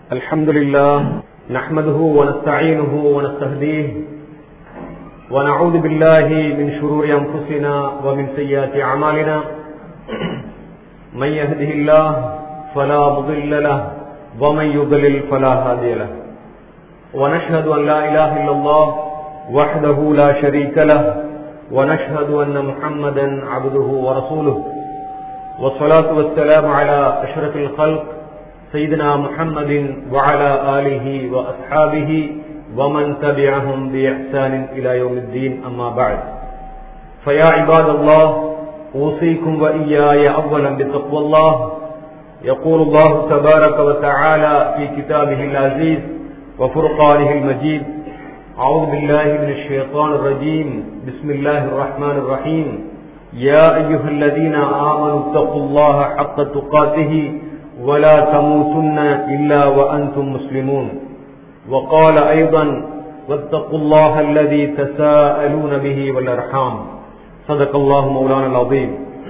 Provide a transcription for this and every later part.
الحمد لله نحمده ونستعينه ونستهديه ونعوذ بالله من شرور أنفسنا ومن سيئات أعمالنا من يهده الله فلا مضل له ومن يضلل فلا هادي له ونشهد أن لا إله إلا الله وحده لا شريك له ونشهد أن محمدا عبده ورسوله والصلاة والسلام على أشرف الخلق سيدنا محمد وعلى آله وأصحابه ومن تبعهم بإحسان إلى يوم الدين أما بعد فيا عباد الله أوصيكم وإياي أولا بتقوى الله يقول الله تبارك وتعالى في كتابه العزيز وفرقانه المجيد أعوذ بالله من الشيطان الرجيم بسم الله الرحمن الرحيم يا أيها الذين آمنوا اتقوا الله حق تقاته ولا تموتن إلا وأنتم مسلمون وقال أيضا واتقوا الله الذي تساءلون به والأرحام صدق الله مولانا العظيم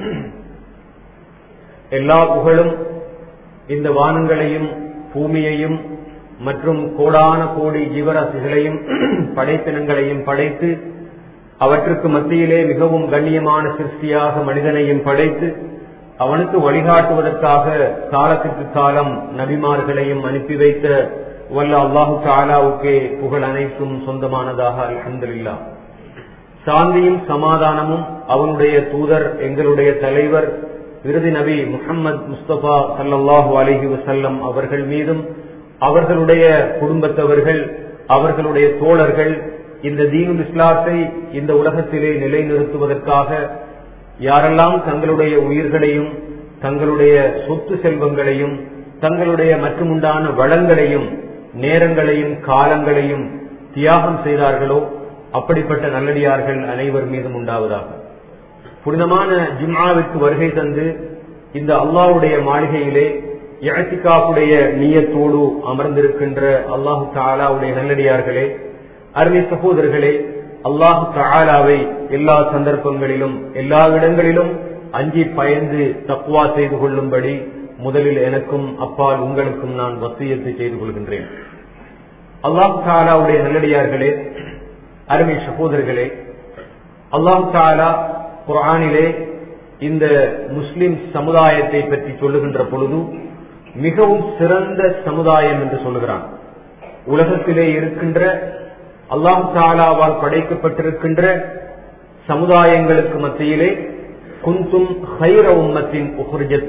எல்லா புகழும் இந்த வானங்களையும் பூமியையும் மற்றும் கோடான கோடி ஜீவராசிகளையும் படைப்பினங்களையும் படைத்து அவற்றுக்கு மத்தியிலே மிகவும் கண்ணியமான சிருஷ்டியாக மனிதனையும் படைத்து அவனுக்கு வழிகாட்டுவதற்காக காலத்திற்கு காலம் நபிமார்களையும் அனுப்பி வைத்த வல்ல அல்லாஹு தாலாவுக்கே புகழ் அனைத்தும் சொந்தமானதாக அலமதுல்லா சாந்தியும் சமாதானமும் அவனுடைய தூதர் எங்களுடைய தலைவர் விருது நபி முகமது முஸ்தபா சல்லாஹூ அலஹி வசல்லம் அவர்கள் மீதும் அவர்களுடைய குடும்பத்தவர்கள் அவர்களுடைய தோழர்கள் இந்த தீனுல் இஸ்லாத்தை இந்த உலகத்திலே நிலைநிறுத்துவதற்காக யாரெல்லாம் தங்களுடைய உயிர்களையும் தங்களுடைய சொத்து செல்வங்களையும் தங்களுடைய மற்றுமுண்டான வளங்களையும் நேரங்களையும் காலங்களையும் தியாகம் செய்தார்களோ அப்படிப்பட்ட நல்லடியார்கள் அனைவர் மீதும் உண்டாவதாக புனிதமான ஜிம்மாவிற்கு வருகை தந்து இந்த அல்லாவுடைய மாளிகையிலே இழத்திகாப்புடைய நீயத்தோடு அமர்ந்திருக்கின்ற அல்லாஹு தாலாவுடைய நல்லடியார்களே அருமை சகோதரர்களே அல்லாஹு தாலாவை எல்லா சந்தர்ப்பங்களிலும் எல்லா இடங்களிலும் அஞ்சி பயந்து தக்குவா செய்து கொள்ளும்படி முதலில் எனக்கும் அப்பால் உங்களுக்கும் நான் வசியத்தை செய்து கொள்கின்றேன் அல்லாஹு தாலாவுடைய நல்லடியார்களே அருமை சகோதரர்களே அல்லாஹு தாலா குரானிலே இந்த முஸ்லிம் சமுதாயத்தை பற்றி சொல்லுகின்ற பொழுது மிகவும் சிறந்த சமுதாயம் என்று சொல்லுகிறான் உலகத்திலே இருக்கின்ற அல்லாம் தாலாவால் படைக்கப்பட்டிருக்கின்ற சமுதாயங்களுக்கு மத்தியிலே குந்தும் ஹைர உம்மத்தின் உஹர்ஜத்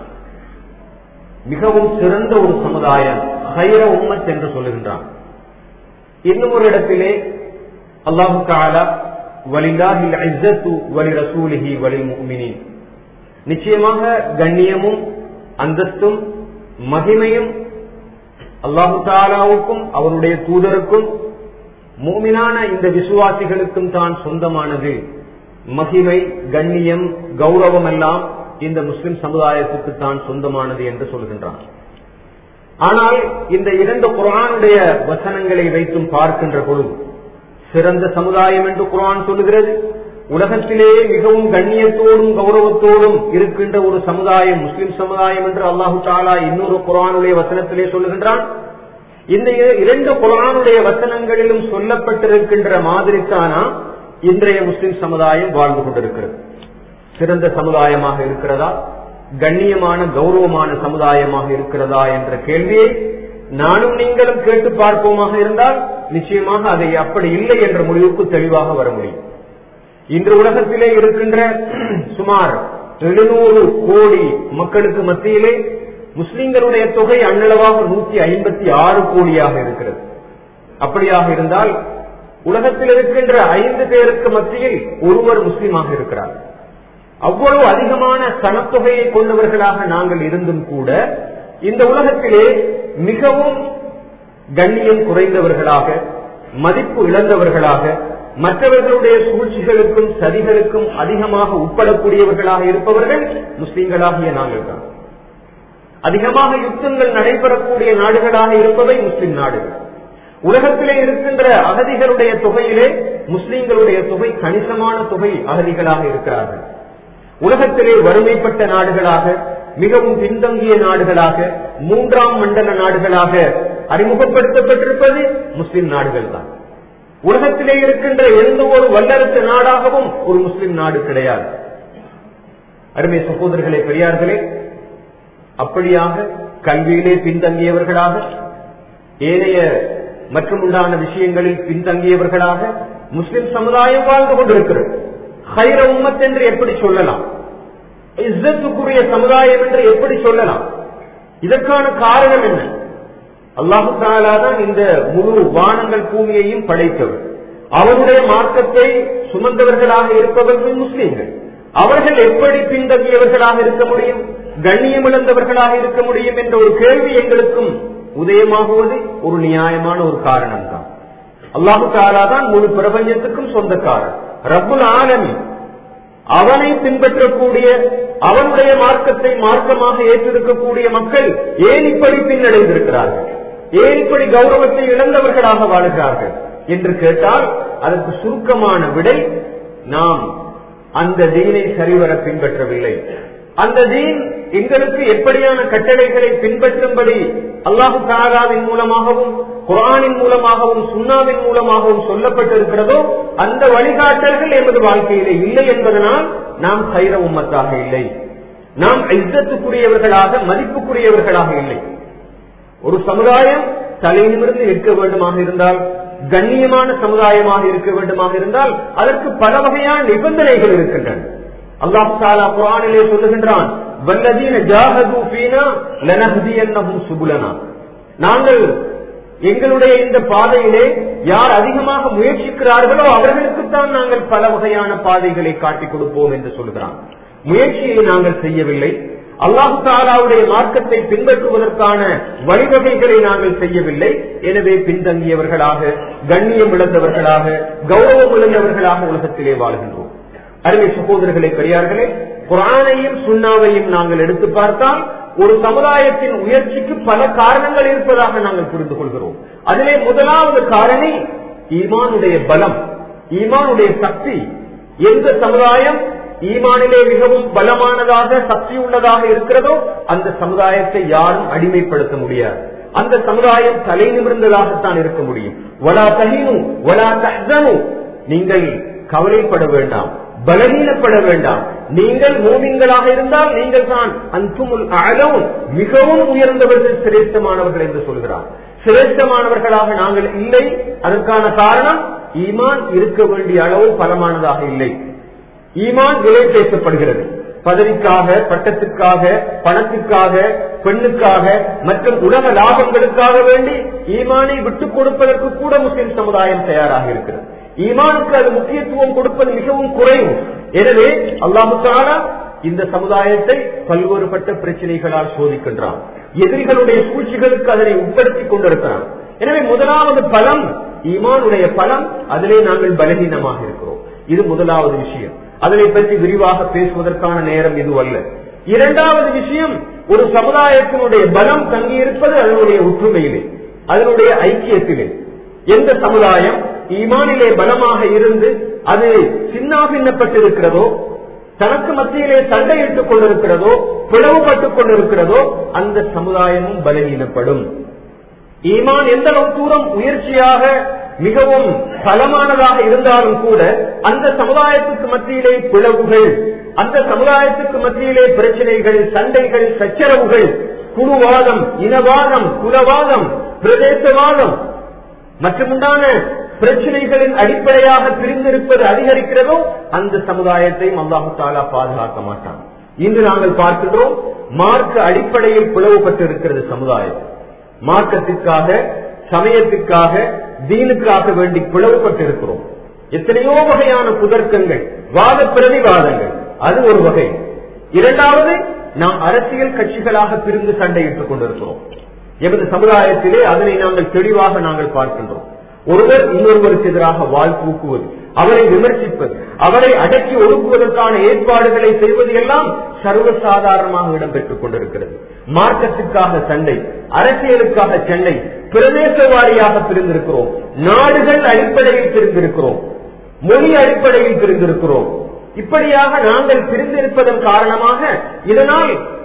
மிகவும் சிறந்த ஒரு சமுதாயம் ஹைர உம்மத் என்று சொல்லுகின்றான் இன்னும் ஒரு இடத்திலே அல்லாஹு தாலா வலிலாஹில் ஐசத்து வலி ரசூலிஹி வலி முமினின் நிச்சயமாக கண்ணியமும் அந்தஸ்தும் மகிமையும் அல்லாஹு தாலாவுக்கும் அவருடைய தூதருக்கும் மூமினான இந்த விசுவாசிகளுக்கும் தான் சொந்தமானது மகிமை கண்ணியம் கௌரவம் எல்லாம் இந்த முஸ்லிம் சமுதாயத்துக்கு தான் சொந்தமானது என்று சொல்கின்றான் ஆனால் இந்த இரண்டு குரானுடைய வசனங்களை வைத்தும் பார்க்கின்ற பொழுது சிறந்த சமுதாயம் என்று குரான் சொல்லுகிறது உலகத்திலேயே மிகவும் கண்ணியத்தோடும் கௌரவத்தோடும் இருக்கின்ற ஒரு சமுதாயம் முஸ்லிம் சமுதாயம் என்று அல்லாஹு தாலா இன்னொரு குரானுடைய வசனத்திலே சொல்லுகின்றான் இந்த இரண்டு குரானுடைய வசனங்களிலும் சொல்லப்பட்டிருக்கின்ற மாதிரித்தானா இன்றைய முஸ்லிம் சமுதாயம் வாழ்ந்து கொண்டிருக்கிறது சிறந்த சமுதாயமாக இருக்கிறதா கண்ணியமான கௌரவமான சமுதாயமாக இருக்கிறதா என்ற கேள்வியை நானும் நீங்களும் கேட்டு பார்ப்போமாக இருந்தால் நிச்சயமாக அதை அப்படி இல்லை என்ற முடிவுக்கு தெளிவாக வர முடியும் இன்று உலகத்திலே இருக்கின்ற சுமார் எழுநூறு கோடி மக்களுக்கு மத்தியிலே முஸ்லிம்களுடைய தொகை அன்னளவாக நூத்தி ஐம்பத்தி ஆறு கோடியாக இருக்கிறது அப்படியாக இருந்தால் உலகத்தில் இருக்கின்ற ஐந்து பேருக்கு மத்தியில் ஒருவர் முஸ்லீமாக இருக்கிறார் அவ்வளவு அதிகமான சனத்தொகையை கொண்டவர்களாக நாங்கள் இருந்தும் கூட இந்த உலகத்திலே மிகவும் கண்ணியம் குறைந்தவர்களாக மதிப்பு இழந்தவர்களாக மற்றவர்களுடைய சூழ்ச்சிகளுக்கும் சதிகளுக்கும் அதிகமாக உட்படக்கூடியவர்களாக இருப்பவர்கள் முஸ்லிம்களாகிய நாங்கள் தான் அதிகமாக யுத்தங்கள் நடைபெறக்கூடிய நாடுகளாக இருப்பவை முஸ்லிம் நாடுகள் உலகத்திலே இருக்கின்ற அகதிகளுடைய தொகையிலே முஸ்லிம்களுடைய தொகை கணிசமான தொகை அகதிகளாக இருக்கிறார்கள் உலகத்திலே வறுமைப்பட்ட நாடுகளாக மிகவும் பின்தங்கிய நாடுகளாக மூன்றாம் மண்டல நாடுகளாக அறிமுகப்படுத்தப்பட்டிருப்பது முஸ்லிம் நாடுகள் தான் உலகத்திலே இருக்கின்ற எந்த ஒரு வல்லரசு நாடாகவும் ஒரு முஸ்லிம் நாடு கிடையாது அருமை சகோதரர்களே பெரியார்களே அப்படியாக கல்வியிலே பின்தங்கியவர்களாக ஏனைய மற்றும் உண்டான விஷயங்களில் பின்தங்கியவர்களாக முஸ்லிம் சமுதாயம் வாழ்ந்து கொண்டிருக்கிறது ஹைர உம்மத் என்று எப்படி சொல்லலாம் இஸ்ஸத்துக்குரிய சமுதாயம் என்று எப்படி சொல்லலாம் இதற்கான காரணம் என்ன அல்லாஹு தான் இந்த முழு வானங்கள் பூமியையும் படைத்தவர் அவருடைய மார்க்கத்தை சுமந்தவர்களாக இருப்பவர்கள் முஸ்லீம்கள் அவர்கள் எப்படி பின்தங்கியவர்களாக இருக்க முடியும் கண்ணியம் இழந்தவர்களாக இருக்க முடியும் என்ற ஒரு கேள்வி எங்களுக்கும் உதயமாகுவது ஒரு நியாயமான ஒரு காரணம் தான் அல்லாஹு தாலா தான் முழு பிரபஞ்சத்துக்கும் சொந்தக்காரன் ரப்புல் ஆலமி அவனை பின்பற்றக்கூடிய அவனுடைய மார்க்கத்தை மார்க்கமாக ஏற்றிருக்கக்கூடிய மக்கள் ஏன் இப்படி பின்னடைந்திருக்கிறார்கள் ஏன் இப்படி கௌரவத்தை இழந்தவர்களாக வாழ்கிறார்கள் என்று கேட்டால் அதற்கு சுருக்கமான விடை நாம் அந்த தீனை சரிவர பின்பற்றவில்லை அந்த தீன் எங்களுக்கு எப்படியான கட்டளைகளை பின்பற்றும்படி அல்லாஹு தாராவின் மூலமாகவும் குரானின் மூலமாகவும் சுண்ணாவின் மூலமாகவும் சொல்லப்பட்டிருக்கிறதோ அந்த வழிகாட்டல்கள் எமது வாழ்க்கையிலே இல்லை என்பதனால் நாம் சைர உம்மத்தாக இல்லை நாம் இzzத்துக்குரியவர்களாக மதிப்புக்குரியவர்களாக இல்லை ஒரு சமுதாயம் தலை நிமிர்ந்து இருக்க வேண்டுமாக இருந்தால் கண்ணியமான சமுதாயமாக இருக்க வேண்டுமாக இருந்தால் அதற்கு பல வகையான நிபந்தனைகள் இருக்கின்றன அல்லாஹ் தாலா குரானிலே சொல்லுகின்றான் வல்லதீன ஜாஹது ஃபீனா லனஹ்தியன்னஹும் சுபுலனா நாங்கள் எங்களுடைய இந்த பாதையிலே யார் அதிகமாக முயற்சிக்கிறார்களோ அவர்களுக்குத்தான் நாங்கள் பல வகையான பாதைகளை காட்டிக் கொடுப்போம் என்று சொல்கிறான் முயற்சியை நாங்கள் செய்யவில்லை அல்லாஹு தாலாவுடைய மார்க்கத்தை பின்பற்றுவதற்கான வழிவகைகளை நாங்கள் செய்யவில்லை எனவே பின்தங்கியவர்களாக கண்ணியம் இழந்தவர்களாக கௌரவம் இழந்தவர்களாக உலகத்திலே வாழ்கின்றோம் அருமை சகோதரர்களே பெரியார்களே குரானையும் சுண்ணாவையும் நாங்கள் எடுத்து பார்த்தால் ஒரு சமுதாயத்தின் உயர்ச்சிக்கு பல காரணங்கள் இருப்பதாக நாங்கள் புரிந்து கொள்கிறோம் அதிலே முதலாவது காரணி ஈமானுடைய பலம் ஈமானுடைய சக்தி எந்த சமுதாயம் ஈமானிலே மிகவும் பலமானதாக சக்தி உள்ளதாக இருக்கிறதோ அந்த சமுதாயத்தை யாரும் அடிமைப்படுத்த முடியாது அந்த சமுதாயம் தலை நிமிர்ந்ததாகத்தான் இருக்க முடியும் வலா தகினு வலா தஹனு நீங்கள் கவலைப்பட வேண்டாம் பலவீனப்பட வேண்டாம் நீங்கள் மூமின்களாக இருந்தால் நீங்கள் தான் அன்புமுல் அழவும் மிகவும் உயர்ந்தவர்கள் சிரேஷ்டமானவர்கள் என்று சொல்கிறார் சிரேஷ்டமானவர்களாக நாங்கள் இல்லை அதற்கான காரணம் ஈமான் இருக்க வேண்டிய அளவு பலமானதாக இல்லை ஈமான் விலை பேசப்படுகிறது பதவிக்காக பட்டத்திற்காக பணத்திற்காக பெண்ணுக்காக மற்றும் உலக லாபங்களுக்காக வேண்டி ஈமானை விட்டுக் கொடுப்பதற்கு கூட முஸ்லிம் சமுதாயம் தயாராக இருக்கிறது ஈமானுக்கு அது முக்கியத்துவம் கொடுப்பது மிகவும் குறைவு எனவே அல்லாஹு இந்த சமுதாயத்தை பல்வேறுபட்ட பிரச்சனைகளால் சோதிக்கின்றான் எதிரிகளுடைய சூழ்ச்சிகளுக்கு அதனை உட்படுத்திக் கொண்டிருக்கிறான் எனவே முதலாவது பலம் ஈமானுடைய பலம் அதிலே நாங்கள் பலகீனமாக இருக்கிறோம் இது முதலாவது விஷயம் அதனை பற்றி விரிவாக பேசுவதற்கான நேரம் இதுவல்ல இரண்டாவது விஷயம் ஒரு சமுதாயத்தினுடைய பலம் தங்கியிருப்பது அதனுடைய ஒற்றுமையிலே அதனுடைய ஐக்கியத்திலே எந்த சமுதாயம் ஈமானிலே பலமாக இருந்து அது சின்னாபின்னப்பட்டிருக்கிறதோ தனக்கு மத்தியிலே சண்டையிட்டுக் கொண்டிருக்கிறதோ பிளவுபட்டுக் கொண்டிருக்கிறதோ அந்த சமுதாயமும் பலவீனப்படும் ஈமான் எந்த அளவு தூரம் உயர்ச்சியாக மிகவும் பலமானதாக இருந்தாலும் கூட அந்த சமுதாயத்துக்கு மத்தியிலே பிளவுகள் அந்த சமுதாயத்துக்கு மத்தியிலே பிரச்சனைகள் சண்டைகள் சச்சரவுகள் குழுவாதம் இனவாதம் குலவாதம் பிரதேசவாதம் மற்றுமுண்டான பிரச்சனைகளின் அடிப்படையாக பிரிந்திருப்பது அதிகரிக்கிறதோ அந்த சமுதாயத்தையும் அல்லாஹு தாலா பாதுகாக்க மாட்டான் இன்று நாங்கள் பார்க்கின்றோம் மார்க்க அடிப்படையில் பிளவுபட்டு இருக்கிறது சமுதாயம் மார்க்கத்திற்காக சமயத்திற்காக தீனுக்காக வேண்டி பிளவுபட்டு இருக்கிறோம் எத்தனையோ வகையான புதர்க்கங்கள் வாத பிரதிவாதங்கள் அது ஒரு வகை இரண்டாவது நாம் அரசியல் கட்சிகளாக பிரிந்து சண்டையிட்டுக் கொண்டிருக்கிறோம் எமது சமுதாயத்திலே அதனை நாங்கள் தெளிவாக நாங்கள் பார்க்கின்றோம் ஒருவர் இன்னொருவருக்கு எதிராக வாழ் தூக்குவது அவரை விமர்சிப்பது அவரை அடக்கி ஒடுக்குவதற்கான ஏற்பாடுகளை செய்வது எல்லாம் சர்வசாதாரணமாக இடம்பெற்றுக் கொண்டிருக்கிறது மார்க்கத்திற்காக சண்டை அரசியலுக்காக சண்டை பிரதேச வாரியாக பிரிந்திருக்கிறோம் நாடுகள் அடிப்படையில் பிரிந்திருக்கிறோம் மொழி அடிப்படையில் பிரிந்திருக்கிறோம் இப்படியாக நாங்கள் பிரிந்திருப்பதன் காரணமாக இதனால்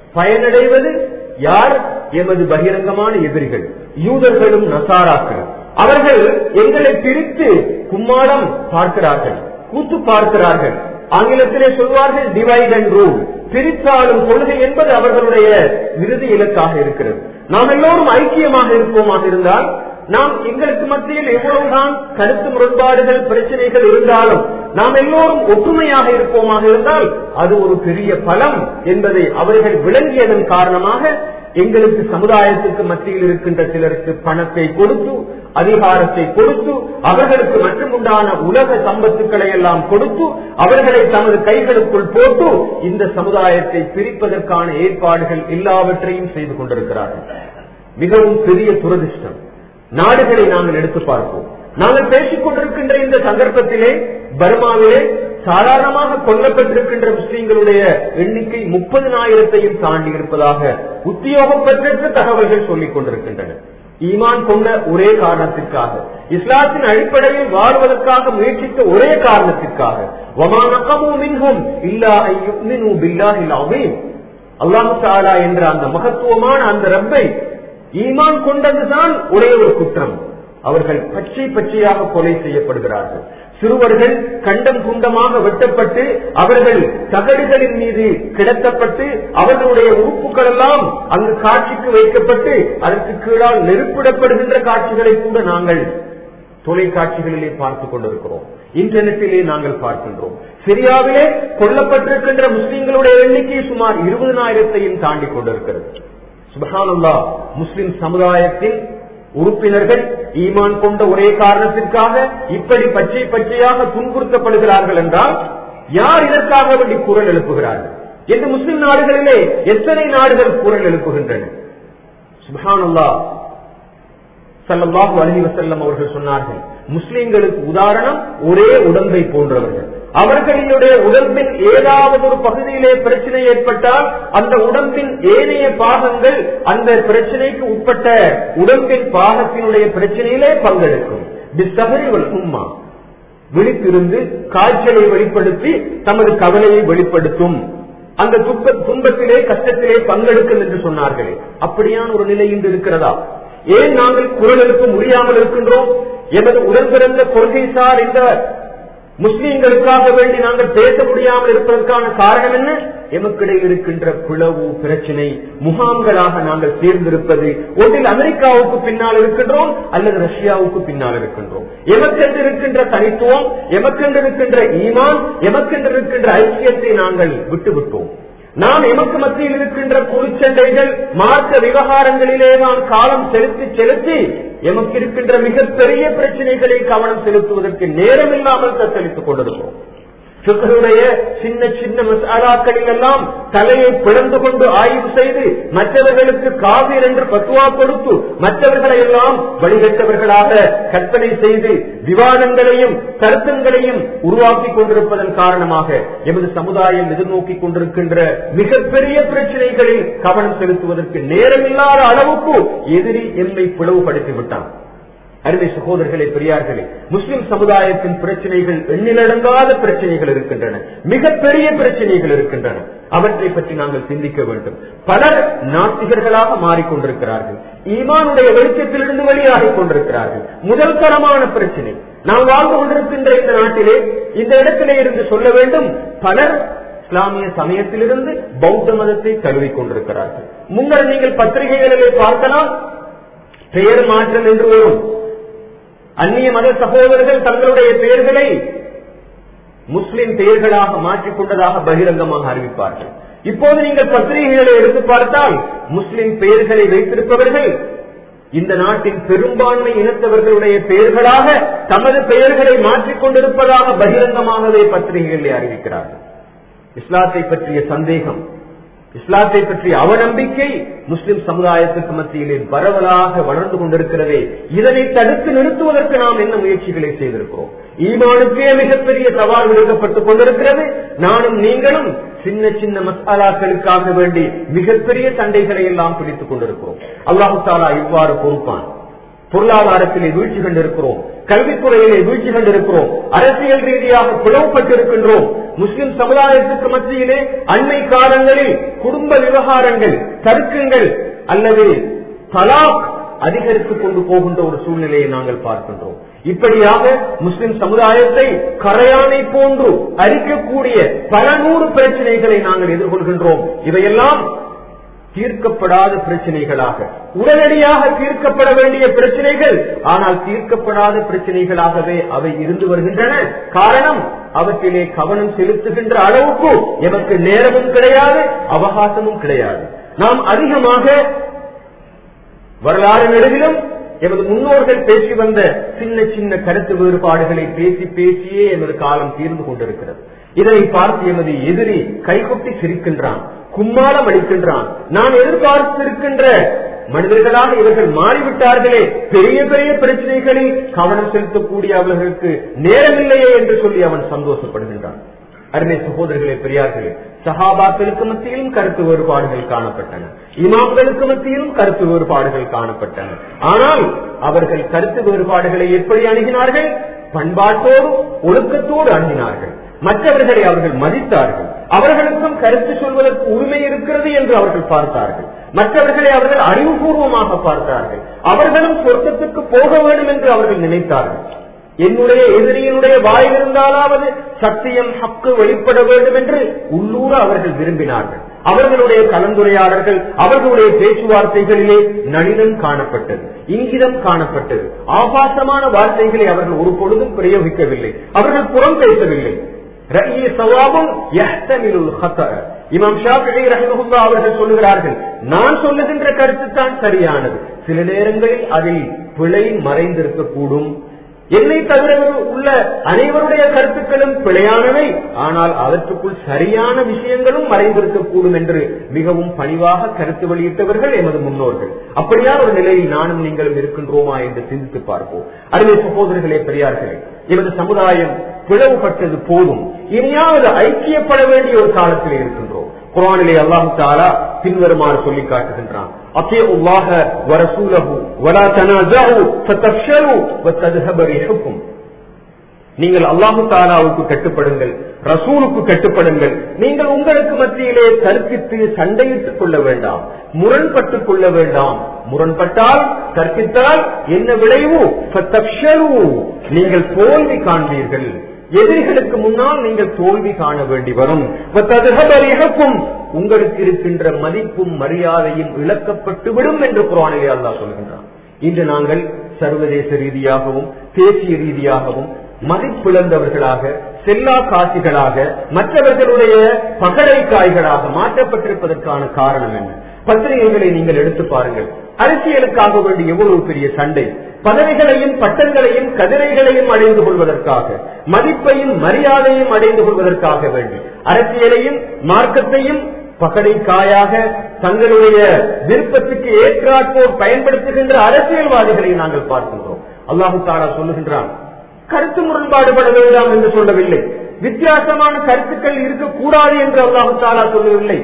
பயனடைவது யார் எமது பகிரங்கமான எதிரிகள் யூதர்களும் நசாராக்கள் அவர்கள் எங்களை பிரித்து கும்மாளம் பார்க்கிறார்கள் கூத்து பார்க்கிறார்கள் ஆங்கிலத்திலே சொல்வார்கள் டிவைட் அண்ட் ரூல் பிரித்தாளும் கொள்கை என்பது அவர்களுடைய இறுதி இலக்காக இருக்கிறது நாம் எல்லோரும் ஐக்கியமாக இருப்போமாக இருந்தால் நாம் எங்களுக்கு மத்தியில் எவ்வளவுதான் கருத்து முரண்பாடுகள் பிரச்சனைகள் இருந்தாலும் நாம் எல்லோரும் ஒற்றுமையாக இருப்போமாக இருந்தால் அது ஒரு பெரிய பலம் என்பதை அவர்கள் விளங்கியதன் காரணமாக எங்களுக்கு சமுதாயத்துக்கு மத்தியில் இருக்கின்ற சிலருக்கு பணத்தை கொடுத்து அதிகாரத்தை கொடுத்து அவர்களுக்கு மட்டுமுண்டான உலக சம்பத்துக்களை எல்லாம் கொடுத்து அவர்களை தமது கைகளுக்குள் போட்டு இந்த சமுதாயத்தை பிரிப்பதற்கான ஏற்பாடுகள் எல்லாவற்றையும் செய்து கொண்டிருக்கிறார்கள் மிகவும் பெரிய துரதிருஷ்டம் நாடுகளை நாங்கள் எடுத்து பார்ப்போம் நாங்கள் பேசிக் கொண்டிருக்கின்ற இந்த சந்தர்ப்பத்திலே பர்மாவிலே சாதாரணமாக கொல்லப்பட்டிருக்கின்ற முஸ்லீம்களுடைய எண்ணிக்கை முப்பதினாயிரத்தையும் தாண்டி இருப்பதாக உத்தியோகப்பற்ற தகவல்கள் சொல்லிக் கொண்டிருக்கின்றன ஈமான் கொண்ட ஒரே காரணத்திற்காக இஸ்லாத்தின் அடிப்படையில் வாழ்வதற்காக முயற்சித்த ஒரே காரணத்திற்காக அல்லாஹு தாலா என்ற அந்த மகத்துவமான அந்த ரப்பை ஈமான் கொண்டதுதான் ஒரே ஒரு குற்றம் அவர்கள் பச்சை பச்சையாக கொலை செய்யப்படுகிறார்கள் சிறுவர்கள் கண்டம் குண்டமாக வெட்டப்பட்டு அவர்கள் தகடுகளின் மீது கிடத்தப்பட்டு அவர்களுடைய உறுப்புகள் எல்லாம் அங்கு காட்சிக்கு வைக்கப்பட்டு அதற்கு கீழால் நெருப்பிடப்படுகின்ற காட்சிகளை கூட நாங்கள் தொலைக்காட்சிகளிலே பார்த்துக் கொண்டிருக்கிறோம் இன்டர்நெட்டிலே நாங்கள் பார்க்கின்றோம் சிரியாவிலே கொல்லப்பட்டிருக்கின்ற முஸ்லிம்களுடைய எண்ணிக்கை சுமார் இருபதனாயிரத்தையும் தாண்டி கொண்டிருக்கிறது சுபஹானல்லா முஸ்லிம் சமுதாயத்தின் உறுப்பினர்கள் ஈமான் கொண்ட ஒரே காரணத்திற்காக இப்படி பச்சை பச்சையாக துன்புறுத்தப்படுகிறார்கள் என்றால் யார் இதற்காக வேண்டி குரல் எழுப்புகிறார்கள் என்று முஸ்லிம் நாடுகளிலே எத்தனை நாடுகள் குரல் எழுப்புகின்றன சுபஹானல்லா சல்லாஹு அலி வசல்லம் அவர்கள் சொன்னார்கள் முஸ்லிம்களுக்கு உதாரணம் ஒரே உடம்பை போன்றவர்கள் அவர்களுடைய உடம்பின் ஏதாவது ஒரு பகுதியிலே பிரச்சனை ஏற்பட்டால் அந்த உடம்பின் ஏனைய பாகங்கள் அந்த பிரச்சனைக்கு உட்பட்ட உடம்பின் பாகத்தினுடைய பிரச்சனையிலே பங்கெடுக்கும் உம்மா விழித்திருந்து காய்ச்சலை வெளிப்படுத்தி தமது கவலையை வெளிப்படுத்தும் அந்த துக்க துன்பத்திலே கஷ்டத்திலே பங்கெடுக்கும் என்று சொன்னார்களே அப்படியான ஒரு நிலை இன்று இருக்கிறதா ஏன் நாங்கள் குரல் எழுப்ப முடியாமல் இருக்கின்றோம் எமது உடன் பிறந்த கொள்கை சார் இந்த முஸ்லீம்களுக்காக வேண்டி நாங்கள் பேச முடியாமல் இருப்பதற்கான காரணம் என்ன எமக்கிடையில் இருக்கின்ற பிளவு பிரச்சனை முகாம்களாக நாங்கள் சேர்ந்திருப்பது ஒன்றில் அமெரிக்காவுக்கு பின்னால் இருக்கின்றோம் அல்லது ரஷ்யாவுக்கு பின்னால் இருக்கின்றோம் எமக்கென்று இருக்கின்ற தனித்துவம் எமக்கென்று இருக்கின்ற ஈமான் எமக்கென்று இருக்கின்ற ஐக்கியத்தை நாங்கள் விட்டுவிட்டோம் நாம் எமக்கு மத்தியில் இருக்கின்ற பொருச்சண்டைகள் மார்க்க விவகாரங்களிலே நாம் காலம் செலுத்தி செலுத்தி எமக்கு இருக்கின்ற மிகப்பெரிய பிரச்சனைகளை கவனம் செலுத்துவதற்கு நேரம் இல்லாமல் தத்தளித்துக் கொண்டிருக்கிறோம் சுக்கருடைய சின்ன சின்ன மசாலாக்களில் எல்லாம் தலையை பிளந்து கொண்டு ஆய்வு செய்து மற்றவர்களுக்கு காவிர் என்று பத்துவா கொடுத்து மற்றவர்களை எல்லாம் வழிகட்டவர்களாக கற்பனை செய்து விவாதங்களையும் கருத்தங்களையும் உருவாக்கி கொண்டிருப்பதன் காரணமாக எமது சமுதாயம் எதிர்நோக்கி கொண்டிருக்கின்ற மிகப்பெரிய பிரச்சனைகளில் கவனம் செலுத்துவதற்கு நேரமில்லாத அளவுக்கு எதிரி எம்மை பிளவுபடுத்தி விட்டான் அருமை சகோதரர்களே பெரியார்களே முஸ்லிம் சமுதாயத்தின் பிரச்சனைகள் எண்ணிலடங்காத பிரச்சனைகள் இருக்கின்றன மிகப்பெரிய பிரச்சனைகள் இருக்கின்றன அவற்றை பற்றி நாங்கள் சிந்திக்க வேண்டும் பலர் நாத்திகர்களாக மாறிக்கொண்டிருக்கிறார்கள் ஈமானுடைய வெளிச்சத்திலிருந்து வெளியாகிக் கொண்டிருக்கிறார்கள் முதல் தரமான பிரச்சனை நாம் வாழ்ந்து கொண்டிருக்கின்ற இந்த நாட்டிலே இந்த இடத்திலே இருந்து சொல்ல வேண்டும் பலர் இஸ்லாமிய சமயத்திலிருந்து பௌத்த மதத்தை தழுவிக் கொண்டிருக்கிறார்கள் முன்னர் நீங்கள் பத்திரிகைகளிலே பார்க்கலாம் பெயர் மாற்றம் என்று வரும் அந்நிய மத சகோதரர்கள் தங்களுடைய பெயர்களை முஸ்லிம் பெயர்களாக மாற்றிக்கொண்டதாக பகிரங்கமாக அறிவிப்பார்கள் இப்போது நீங்கள் பத்திரிகைகளை எடுத்து பார்த்தால் முஸ்லிம் பெயர்களை வைத்திருப்பவர்கள் இந்த நாட்டின் பெரும்பான்மை இனத்தவர்களுடைய பெயர்களாக தமது பெயர்களை மாற்றிக் கொண்டிருப்பதாக பகிரங்கமாகவே பத்திரிகைகளை அறிவிக்கிறார்கள் இஸ்லாத்தை பற்றிய சந்தேகம் இஸ்லாத்தை பற்றிய அவநம்பிக்கை முஸ்லிம் சமுதாயத்துக்கு மத்தியிலே பரவலாக வளர்ந்து கொண்டிருக்கிறதே இதனை தடுத்து நிறுத்துவதற்கு நாம் என்ன முயற்சிகளை செய்திருக்கிறோம் ஈமானுக்கே மிகப்பெரிய சவால் விடுக்கப்பட்டுக் கொண்டிருக்கிறது நானும் நீங்களும் சின்ன சின்ன மசாலாக்களுக்காக வேண்டி மிகப்பெரிய சண்டைகளை எல்லாம் பிடித்துக் கொண்டிருக்கிறோம் அல்லாஹு தாலா இவ்வாறு பொறுப்பான் பொருளாதாரத்திலே வீழ்ச்சி கண்டிருக்கிறோம் கல்வித்துறையிலே வீழ்ச்சி கண்டிருக்கிறோம் அரசியல் ரீதியாக பிளவுபட்டிருக்கின்றோம் முஸ்லிம் சமுதாயத்துக்கு மத்தியிலே அண்மை காலங்களில் குடும்ப விவகாரங்கள் தர்க்கங்கள் அல்லது தலாக் அதிகரித்துக் கொண்டு போகின்ற ஒரு சூழ்நிலையை நாங்கள் பார்க்கின்றோம் இப்படியாக முஸ்லிம் சமுதாயத்தை கரையானை போன்று அரிக்கக்கூடிய பல நூறு பிரச்சனைகளை நாங்கள் எதிர்கொள்கின்றோம் இவையெல்லாம் தீர்க்கப்படாத பிரச்சனைகளாக உடனடியாக தீர்க்கப்பட வேண்டிய பிரச்சனைகள் ஆனால் தீர்க்கப்படாத பிரச்சனைகளாகவே அவை இருந்து வருகின்றன காரணம் அவற்றிலே கவனம் செலுத்துகின்ற அளவுக்கு எமக்கு நேரமும் கிடையாது அவகாசமும் கிடையாது நாம் அதிகமாக வரலாறு நெடுகிலும் எமது முன்னோர்கள் பேசி வந்த சின்ன சின்ன கருத்து வேறுபாடுகளை பேசி பேசியே எமது காலம் தீர்ந்து கொண்டிருக்கிறது இதனை பார்த்து எமது எதிரி கைகொட்டி சிரிக்கின்றான் கும்மாளம் அளிக்கின்றான் நான் எதிர்பார்த்திருக்கின்ற மனிதர்களாக இவர்கள் மாறிவிட்டார்களே பெரிய பெரிய பிரச்சனைகளில் கவனம் செலுத்தக்கூடிய அவர்களுக்கு நேரமில்லையே என்று சொல்லி அவன் சந்தோஷப்படுகின்றான் அருமை சகோதரர்களே பெரியார்களே சஹாபாக்களுக்கு மத்தியிலும் கருத்து வேறுபாடுகள் காணப்பட்டன இமாம்களுக்கு மத்தியிலும் கருத்து வேறுபாடுகள் காணப்பட்டன ஆனால் அவர்கள் கருத்து வேறுபாடுகளை எப்படி அணுகினார்கள் பண்பாட்டோடு ஒழுக்கத்தோடு அணுகினார்கள் மற்றவர்களை அவர்கள் மதித்தார்கள் அவர்களுக்கும் கருத்து சொல்வதற்கு உரிமை இருக்கிறது என்று அவர்கள் பார்த்தார்கள் மற்றவர்களை அவர்கள் அறிவுபூர்வமாக பார்த்தார்கள் அவர்களும் சொர்க்கத்துக்கு போக வேண்டும் என்று அவர்கள் நினைத்தார்கள் என்னுடைய எதிரியினுடைய வாயிலிருந்தாலாவது சத்தியம் ஹக்கு வெளிப்பட வேண்டும் என்று உள்ளூர அவர்கள் விரும்பினார்கள் அவர்களுடைய கலந்துரையாடல்கள் அவர்களுடைய பேச்சுவார்த்தைகளிலே நளினம் காணப்பட்டது இங்கிதம் காணப்பட்டது ஆபாசமான வார்த்தைகளை அவர்கள் ஒரு பொழுதும் பிரயோகிக்கவில்லை அவர்கள் புறம் பேசவில்லை இமாம் ஷாஃபி ரஹமுல்லா அவர்கள் சொல்லுகிறார்கள் நான் சொல்லுகின்ற கருத்து தான் சரியானது சில நேரங்களில் அதில் பிழை மறைந்திருக்கக்கூடும் என்னை தவிர உள்ள அனைவருடைய கருத்துக்களும் பிழையானவை ஆனால் அவற்றுக்குள் சரியான விஷயங்களும் மறைந்திருக்கக்கூடும் என்று மிகவும் பணிவாக கருத்து வெளியிட்டவர்கள் எமது முன்னோர்கள் அப்படியான ஒரு நிலையில் நானும் நீங்களும் இருக்கின்றோமா என்று சிந்தித்து பார்ப்போம் அருமை சகோதரர்களே பெரியார்களே எமது சமுதாயம் பிளவுபட்டது போதும் இனியாவது ஐக்கியப்பட வேண்டிய ஒரு காலத்தில் இருக்கின்றோம் குரானிலே அல்லாஹு தாலா பின்வருமாறு சொல்லி காட்டுகின்றான் நீங்கள் அல்லாஹு தாலாவுக்கு கட்டுப்படுங்கள் ரசூலுக்கு கட்டுப்படுங்கள் நீங்கள் உங்களுக்கு மத்தியிலே கற்பித்து சண்டையிட்டுக் கொள்ள வேண்டாம் முரண்பட்டுக் கொள்ள வேண்டாம் முரண்பட்டால் கற்பித்தால் என்ன விளைவு நீங்கள் தோல்வி காண்பீர்கள் எதிரிகளுக்கு முன்னால் நீங்கள் தோல்வி காண வேண்டி வரும் உங்களுக்கு இருக்கின்ற மதிப்பும் மரியாதையும் இழக்கப்பட்டு விடும் என்று குரானிலே அல்லா சொல்கின்றான் இன்று நாங்கள் சர்வதேச ரீதியாகவும் தேசிய ரீதியாகவும் மதிப்பிழந்தவர்களாக செல்லா காட்சிகளாக மற்றவர்களுடைய பகடை காய்களாக மாற்றப்பட்டிருப்பதற்கான காரணம் என்ன பத்திரிகைகளை நீங்கள் எடுத்து பாருங்கள் அரசியலுக்காக வேண்டிய எவ்வளவு பெரிய சண்டை பதவிகளையும் பட்டங்களையும் கதிரைகளையும் அடைந்து கொள்வதற்காக மதிப்பையும் மரியாதையும் அடைந்து கொள்வதற்காக வேண்டி அரசியலையும் மார்க்கத்தையும் பகடை காயாக தங்களுடைய விருப்பத்துக்கு ஏற்றாற்போர் பயன்படுத்துகின்ற அரசியல்வாதிகளை நாங்கள் பார்க்கின்றோம் அல்லாஹு தாலா சொல்லுகின்றான் கருத்து முரண்பாடுபட வேண்டாம் என்று சொல்லவில்லை வித்தியாசமான கருத்துக்கள் இருக்கக்கூடாது என்று அல்லாஹு தாலா சொல்லவில்லை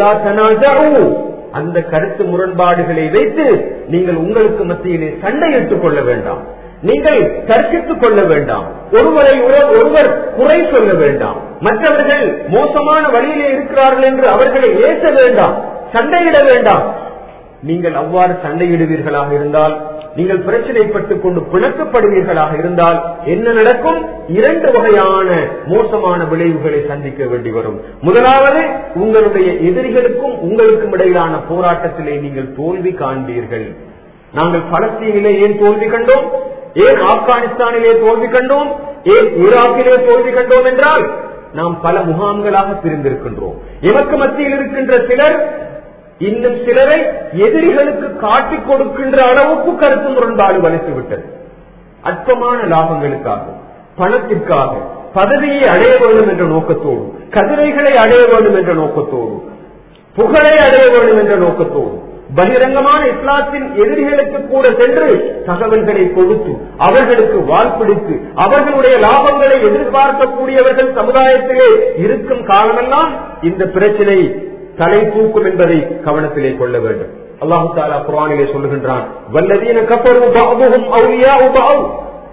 அந்த கருத்து முரண்பாடுகளை வைத்து நீங்கள் உங்களுக்கு மத்தியிலே சண்டையிட்டுக் கொள்ள வேண்டாம் நீங்கள் தர்க்கித்துக் கொள்ள வேண்டாம் ஒருவரை ஒருவர் குறை சொல்ல வேண்டாம் மற்றவர்கள் மோசமான வழியிலே இருக்கிறார்கள் என்று அவர்களை ஏச வேண்டாம் சண்டையிட வேண்டாம் நீங்கள் அவ்வாறு சண்டையிடுவீர்களாக இருந்தால் நீங்கள் பிரச்சனைப்பட்டுக் கொண்டு பிணக்கப்படுவீர்களாக இருந்தால் என்ன நடக்கும் இரண்டு வகையான மோசமான விளைவுகளை சந்திக்க வேண்டி வரும் முதலாவது உங்களுடைய எதிரிகளுக்கும் உங்களுக்கும் இடையிலான போராட்டத்திலே நீங்கள் தோல்வி காண்பீர்கள் நாங்கள் பலஸ்தீனிலே ஏன் தோல்வி கண்டோம் ஏன் ஆப்கானிஸ்தானிலே தோல்வி கண்டோம் ஏன் ஈராக்கிலே தோல்வி கண்டோம் என்றால் நாம் பல முகாம்களாக பிரிந்திருக்கின்றோம் எமக்கு மத்தியில் இருக்கின்ற சிலர் இன்னும் சிலரை எதிரிகளுக்கு காட்டிக் கொடுக்கின்ற அளவுக்கு கருத்து முரண்பாடு வலித்து விட்டது அற்பமான லாபங்களுக்காக பணத்திற்காக பதவியை அடைய வேண்டும் என்ற நோக்கத்தோடு கதிரைகளை அடைய வேண்டும் என்ற நோக்கத்தோடு புகழை அடைய வேண்டும் என்ற நோக்கத்தோடு பகிரங்கமான இஸ்லாத்தின் எதிரிகளுக்கு கூட சென்று தகவல்களை கொடுத்து அவர்களுக்கு வாழ்பிடித்து அவர்களுடைய லாபங்களை எதிர்பார்க்கக்கூடியவர்கள் சமுதாயத்திலே இருக்கும் காலமெல்லாம் இந்த பிரச்சனை தலை தூக்கும் என்பதை கவனத்திலே கொள்ள வேண்டும் அல்லாஹு தாலா குரானிலே சொல்லுகின்றான் வல்லதீன கப்பரும்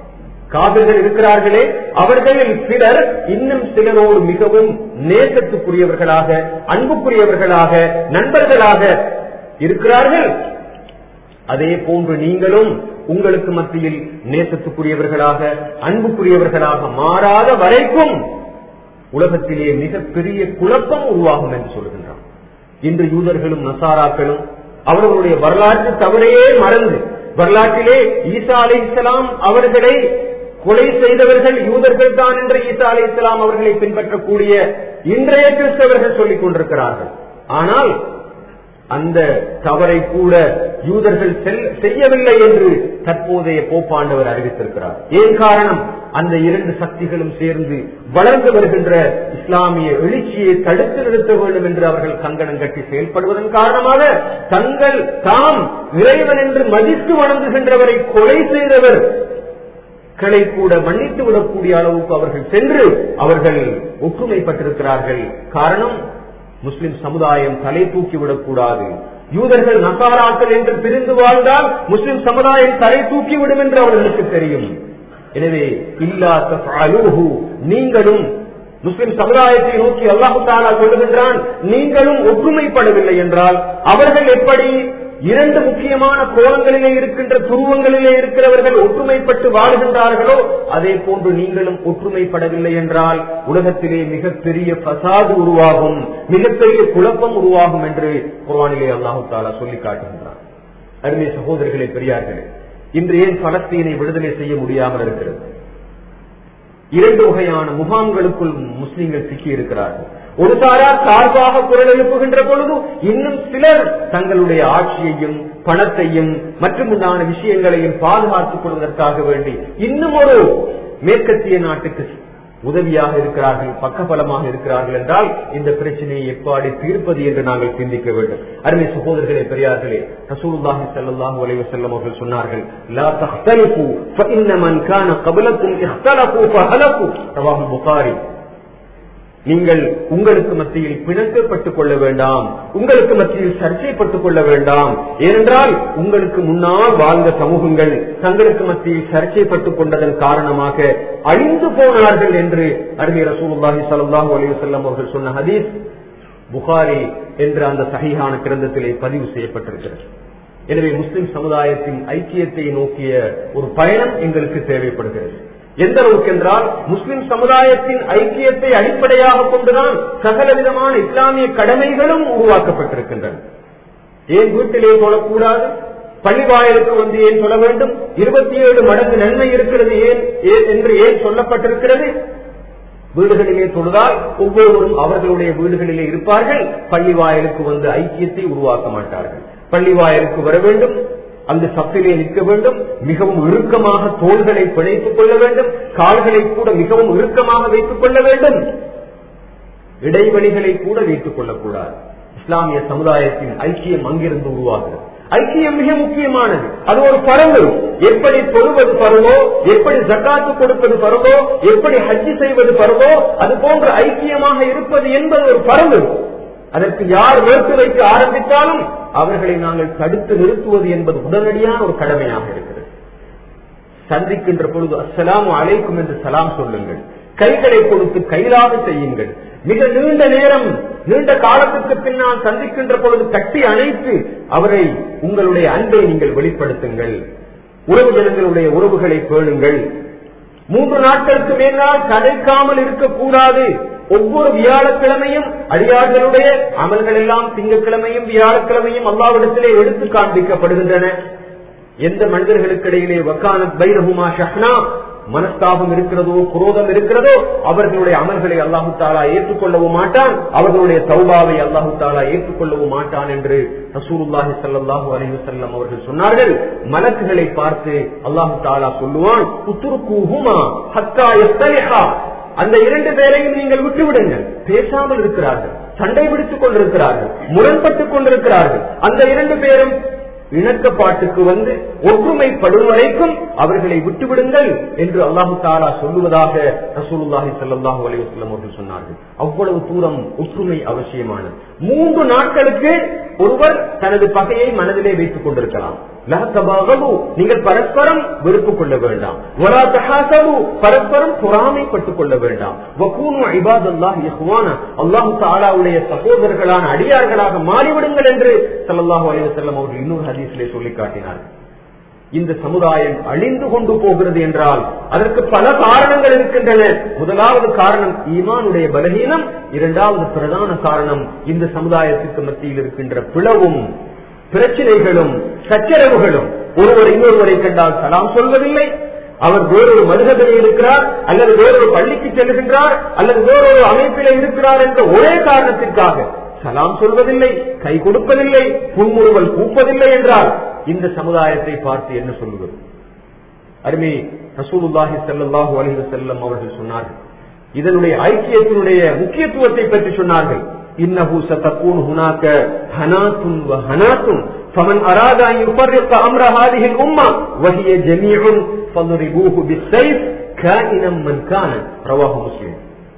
காவிர்கள் இருக்கிறார்களே அவர்களில் சிலர் இன்னும் சிலரோடு மிகவும் நேசத்துக்குரியவர்களாக அன்புக்குரியவர்களாக நண்பர்களாக இருக்கிறார்கள் அதே போன்று நீங்களும் உங்களுக்கு மத்தியில் நேசத்துக்குரியவர்களாக அன்புக்குரியவர்களாக மாறாத வரைக்கும் உலகத்திலே மிகப்பெரிய குழப்பம் உருவாகும் என்று சொல்கின்றான் இன்று யூதர்களும் நசாராக்களும் அவர்களுடைய வரலாற்று தவறையே மறந்து வரலாற்றிலே ஈசா அலை இஸ்லாம் அவர்களை கொலை செய்தவர்கள் யூதர்கள் தான் என்று ஈசா அலை இஸ்லாம் அவர்களை பின்பற்றக்கூடிய இன்றைய கிறிஸ்தவர்கள் சொல்லிக் கொண்டிருக்கிறார்கள் ஆனால் அந்த தவறை கூட யூதர்கள் செய்யவில்லை என்று தற்போதைய போப்பாண்டவர் அறிவித்திருக்கிறார் ஏன் காரணம் அந்த இரண்டு சக்திகளும் சேர்ந்து வளர்ந்து வருகின்ற இஸ்லாமிய எழுச்சியை தடுத்து நிறுத்த வேண்டும் என்று அவர்கள் கங்கணம் கட்டி செயல்படுவதன் காரணமாக தங்கள் தாம் இறைவன் என்று மதித்து வணங்குகின்றவரை கொலை செய்தவர் களை கூட மன்னித்து விடக்கூடிய அளவுக்கு அவர்கள் சென்று அவர்கள் ஒற்றுமைப்பட்டிருக்கிறார்கள் காரணம் முஸ்லிம் சமுதாயம் தலை தூக்கிவிடக் கூடாது யூதர்கள் நசாராக்கள் என்று பிரிந்து வாழ்ந்தால் முஸ்லிம் சமுதாயம் தலை தூக்கிவிடும் என்று அவர்களுக்கு தெரியும் எனவே இல்லா தஃஅலூஹு நீங்களும் முஸ்லிம் சமுதாயத்தை நோக்கி அல்லாஹு தாலா சொல்லுகின்றான் நீங்களும் ஒற்றுமைப்படவில்லை என்றால் அவர்கள் எப்படி இரண்டு முக்கியமான கோணங்களிலே இருக்கின்ற துருவங்களிலே இருக்கிறவர்கள் ஒற்றுமைப்பட்டு வாழ்கின்றார்களோ அதே போன்று நீங்களும் ஒற்றுமைப்படவில்லை என்றால் உலகத்திலே மிகப்பெரிய பசாது உருவாகும் மிகப்பெரிய குழப்பம் உருவாகும் என்று குர்வானிலே அல்லாஹு தாலா சொல்லி காட்டுகின்றார் அருமை சகோதரர்களே பெரியார்களே இன்று ஏன் பலஸ்தீனை விடுதலை செய்ய முடியாமல் இருக்கிறது இரண்டு வகையான முகாம்களுக்குள் முஸ்லிம்கள் சிக்கி இருக்கிறார்கள் ஒரு சாரார் சார்பாக குரல் எழுப்புகின்ற பொழுது இன்னும் சிலர் தங்களுடைய ஆட்சியையும் பணத்தையும் மற்றும் உண்டான விஷயங்களையும் பாதுகாத்துக் கொள்வதற்காக வேண்டி இன்னும் ஒரு மேற்கத்திய நாட்டுக்கு உதவியாக இருக்கிறார்கள் பக்கபலமாக இருக்கிறார்கள் என்றால் இந்த பிரச்சனையை எப்பாடி தீர்ப்பது என்று நாங்கள் சிந்திக்க வேண்டும் அருமை சகோதரர்களே பெரியார்களே ரசூலுல்லாஹி ஸல்லல்லாஹு அலைஹி வஸல்லம் அவர்கள் சொன்னார்கள் லா தஹ்தலிஃபு ஃபஇன்ன மன் கான கப்லக்கும் இஹ்தலஃபு ஃபஹலஃபு ரவாஹு புகாரி நீங்கள் உங்களுக்கு மத்தியில் பிணக்கப்பட்டுக் கொள்ள வேண்டாம் உங்களுக்கு மத்தியில் சர்ச்சைப்பட்டுக் கொள்ள வேண்டாம் ஏனென்றால் உங்களுக்கு முன்னால் வாழ்ந்த சமூகங்கள் தங்களுக்கு மத்தியில் சர்ச்சைப்பட்டுக் கொண்டதன் காரணமாக அழிந்து போனார்கள் என்று அருமை ரசூலுல்லாஹி ஸல்லல்லாஹு அலைஹி வஸல்லம் அவர்கள் சொன்ன ஹதீஸ் புகாரி என்ற அந்த சஹீஹான கிரந்தத்திலே பதிவு செய்யப்பட்டிருக்கிறது எனவே முஸ்லிம் சமுதாயத்தின் ஐக்கியத்தை நோக்கிய ஒரு பயணம் எங்களுக்கு தேவைப்படுகிறது எந்த அளவுக்கு என்றால் முஸ்லிம் சமுதாயத்தின் ஐக்கியத்தை அடிப்படையாக கொண்டுதான் சகல விதமான இஸ்லாமிய கடமைகளும் உருவாக்கப்பட்டிருக்கின்றன ஏன் வீட்டிலே சொல்லக்கூடாது பள்ளிவாயலுக்கு வந்து ஏன் சொல்ல வேண்டும் இருபத்தி ஏழு மடங்கு நன்மை இருக்கிறது ஏன் என்று ஏன் சொல்லப்பட்டிருக்கிறது வீடுகளிலே தொழுதால் ஒவ்வொருவரும் அவர்களுடைய வீடுகளிலே இருப்பார்கள் பள்ளிவாயலுக்கு வந்து ஐக்கியத்தை உருவாக்க மாட்டார்கள் பள்ளிவாயலுக்கு வர வேண்டும் அந்த சப்பிலே நிற்க வேண்டும் மிகவும் இறுக்கமாக தோள்களை பிணைத்துக் கொள்ள வேண்டும் கால்களை கூட மிகவும் இறுக்கமாக வைத்துக் கொள்ள வேண்டும் இடைவெளிகளை கூட வைத்துக் கொள்ளக்கூடாது இஸ்லாமிய சமுதாயத்தின் ஐக்கியம் அங்கிருந்து உருவாகிறது ஐக்கியம் மிக முக்கியமானது அது ஒரு பரவு எப்படி தொழுவது பருவோ எப்படி ஜக்காத்து கொடுப்பது பருவோ எப்படி ஹஜ்ஜி செய்வது பருவோ அது போன்ற ஐக்கியமாக இருப்பது என்பது ஒரு பரவு அதற்கு யார் வேட்டு வைக்க ஆரம்பித்தாலும் அவர்களை நாங்கள் தடுத்து நிறுத்துவது என்பது உடனடியான ஒரு கடமையாக இருக்கிறது சந்திக்கின்ற பொழுது அஸ்ஸலாமு அலைக்கும் என்று சலாம் சொல்லுங்கள் கைகளை கொடுத்து கைலாக செய்யுங்கள் மிக நீண்ட நேரம் நீண்ட காலத்துக்கு பின்னால் சந்திக்கின்ற பொழுது கட்டி அணைத்து அவரை உங்களுடைய அன்பை நீங்கள் வெளிப்படுத்துங்கள் உறவு ஜனங்களுடைய உறவுகளை பேணுங்கள் மூன்று நாட்களுக்கு மேலால் கதைக்காமல் இருக்கக்கூடாது ஒவ்வொரு வியாழக்கிழமையும் அடியார்களுடைய அமல்கள் எல்லாம் திங்கக்கிழமையும் வியாழக்கிழமையும் அல்லாவிடத்திலே எடுத்து காண்பிக்கப்படுகின்றன எந்த மனிதர்களுக்கு இடையிலே வக்கானத் பைரஹுமா ஷஹ்னா மனஸ்தாபம் இருக்கிறதோ குரோதம் இருக்கிறதோ அவர்களுடைய அமல்களை அல்லாஹு தாலா ஏற்றுக்கொள்ளவும் மாட்டான் அவர்களுடைய தௌபாவை அல்லாஹு தாலா ஏற்றுக்கொள்ளவும் மாட்டான் என்று ரசூலுல்லாஹி சல்லாஹூ அலி வசல்லம் அவர்கள் சொன்னார்கள் மலக்குகளை பார்த்து அல்லாஹு தாலா சொல்லுவான் உத்துருக்குஹுமா ஹத்தா எஸ்தலிஹா அந்த இரண்டு பேரையும் நீங்கள் விட்டுவிடுங்கள் பேசாமல் இருக்கிறார்கள் சண்டை பிடித்துக் கொண்டிருக்கிறார்கள் முரண்பட்டுக் கொண்டிருக்கிறார்கள் அந்த இரண்டு பேரும் இணக்கப்பாட்டுக்கு வந்து ஒற்றுமைப்படும் வரைக்கும் அவர்களை விட்டுவிடுங்கள் என்று அல்லாஹு தாலா சொல்லுவதாக ரசூலுல்லாஹி சல்லாஹூ அலைவசல்லம் அவர்கள் சொன்னார்கள் அவ்வளவு தூரம் ஒற்றுமை அவசியமானது மூன்று நாட்களுக்கு ஒருவர் தனது பகையை மனதிலே வைத்துக் கொண்டிருக்கலாம் லா தபாகது நீங்கள் பரஸ்பரம் வெறுப்பு கொள்ள வேண்டாம் வலா தஹாசது பரஸ்பரம் பொறாமைப்பட்டுக் கொள்ள வேண்டாம் வகூனு இபாதல்லாஹ் இஹ்வான அல்லாஹ் தஆலாவுடைய சகோதரர்களான அடியார்களாக மாறிவிடுங்கள் என்று ஸல்லல்லாஹு அலைஹி வஸல்லம் அவர்கள் இன்னொரு ஹதீஸிலே சொல்லி காட்டினார்கள் இந்த சமுதாயம் அழிந்து கொண்டு போகிறது என்றால் அதற்கு பல காரணங்கள் இருக்கின்றன முதலாவது காரணம் ஈமானுடைய பலகீனம் இரண்டாவது பிரதான காரணம் இந்த சமுதாயத்துக்கு மத்தியில் இருக்கின்ற பிளவும் பிரச்சனைகளும் சச்சரவுகளும் ஒருவர் இன்னொருவரை கண்டால் சலாம் சொல்வதில்லை அவர் வேறொரு மதுகபிலே இருக்கிறார் அல்லது வேறொரு பள்ளிக்கு செல்கின்றார் அல்லது வேறொரு அமைப்பிலே இருக்கிறார் என்ற ஒரே காரணத்திற்காக சலாம் சொல்வதில்லை கை கொடுப்பதில்லை புன்முறுவல் கூப்பதில்லை என்றால் இந்த சமுதாயத்தை பார்த்து என்ன சொல்லுவது அருமை ரசூலுல்லாஹி ஸல்லல்லாஹு அலைஹி வஸல்லம் அவர்கள் சொன்னார்கள் இதனுடைய ஐக்கியத்தினுடைய முக்கியத்துவத்தை பற்றி சொன்னார்கள் இன்னஹு சதகூன் ஹுனாக ஹனாத்துன் வ ஹனாத்துன் فمن أراد أن يفرق أمر هذه الأمة وهي جميع فضربوه بالسيف كائنا من كان رواه مسلم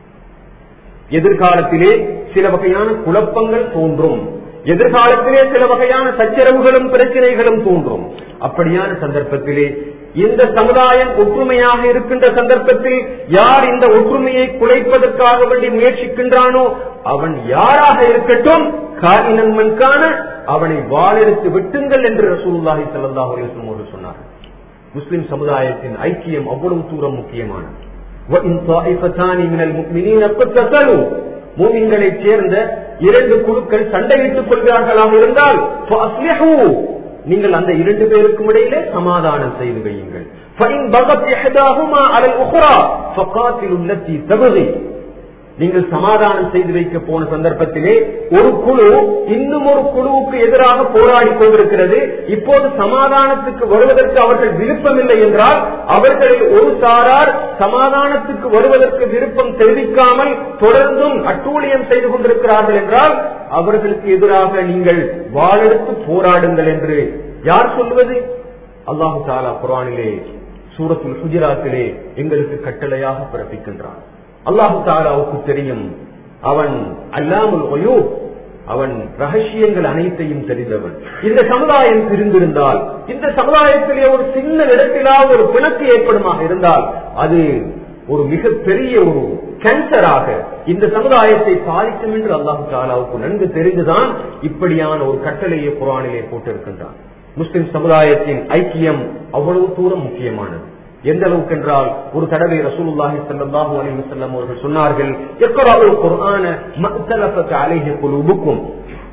எதிர்காலத்திலே சில வகையான குழப்பங்கள் தோன்றும் எதிர்காலத்திலே சில வகையான சச்சரவுகளும் பிரச்சனைகளும் தோன்றும் அப்படியான சந்தர்ப்பத்திலே இந்த சமுதாயம் ஒற்றுமையாக இருக்கின்ற சந்தர்ப்பத்தில் யார் இந்த ஒற்றுமையை குலைப்பதற்காக வேண்டி முயற்சிக்கின்றானோ அவன் யாராக இருக்கட்டும் காரினன்மன்கான அவனை வாழெடுத்து விட்டுங்கள் என்று ரசூலுல்லாஹி ஸல்லல்லாஹு அலைஹி வஸல்லம் அவர்கள் சொன்னார் முஸ்லிம் சமுதாயத்தின் ஐக்கியம் அவ்வளவு தூரம் முக்கியமானது وَإِن طَائِفَتَانِ مِنَ الْمُؤْمِنِينَ اقْتَتَلُوا மூமின்களைச் சேர்ந்த இரண்டு குழுக்கள் சண்டையிட்டுக் கொள்கிறார்களாக இருந்தால் فَأَصْلِحُوا நீங்கள் அந்த இரண்டு பேருக்கும் இடையிலே சமாதானம் செய்து வையுங்கள் فَإِن بَغَتْ إِحْدَاهُمَا عَلَى الْأُخْرَى فَقَاتِلُوا الَّتِي تَبْغِي நீங்கள் சமாதானம் செய்து வைக்க போன சந்தர்ப்பத்திலே ஒரு குழு இன்னும் ஒரு குழுவுக்கு எதிராக போராடி கொண்டிருக்கிறது இப்போது சமாதானத்துக்கு வருவதற்கு அவர்கள் விருப்பமில்லை என்றால் அவர்களில் ஒரு சாரார் சமாதானத்துக்கு வருவதற்கு விருப்பம் தெரிவிக்காமல் தொடர்ந்தும் அட்டூழியம் செய்து கொண்டிருக்கிறார்கள் என்றால் அவர்களுக்கு எதிராக நீங்கள் வாழெடுத்து போராடுங்கள் என்று யார் சொல்வது அல்லாஹு தாலா குரானிலே சூரத்துல் குஜராத்திலே எங்களுக்கு கட்டளையாக பிறப்பிக்கின்றான் அல்லாஹு தாலாவுக்கு தெரியும் அவன் அல்லாமல் ஒயோ அவன் ரகசியங்கள் அனைத்தையும் தெரிந்தவன் இந்த சமுதாயம் பிரிந்திருந்தால் இந்த சமுதாயத்திலே ஒரு சின்ன இடத்திலாவது ஒரு பிணக்கு ஏற்படுமாக இருந்தால் அது ஒரு மிக பெரிய ஒரு கேன்சராக இந்த சமுதாயத்தை பாதிக்கும் என்று அல்லாஹு தாலாவுக்கு நன்கு தெரிந்துதான் இப்படியான ஒரு கட்டளையை குரானிலே போட்டிருக்கின்றான் முஸ்லிம் சமுதாயத்தின் ஐக்கியம் அவ்வளவு தூரம் முக்கியமானது எந்த அளவுக்கு என்றால் ஒரு தடவை ரசூலுல்லாஹி ஸல்லல்லாஹு அலைஹி வஸல்லம் அவர்கள் சொன்னார்கள் இக்ராஉல் குர்ஆன மக்தலஃபத் அலைஹி குலூபுக்கும்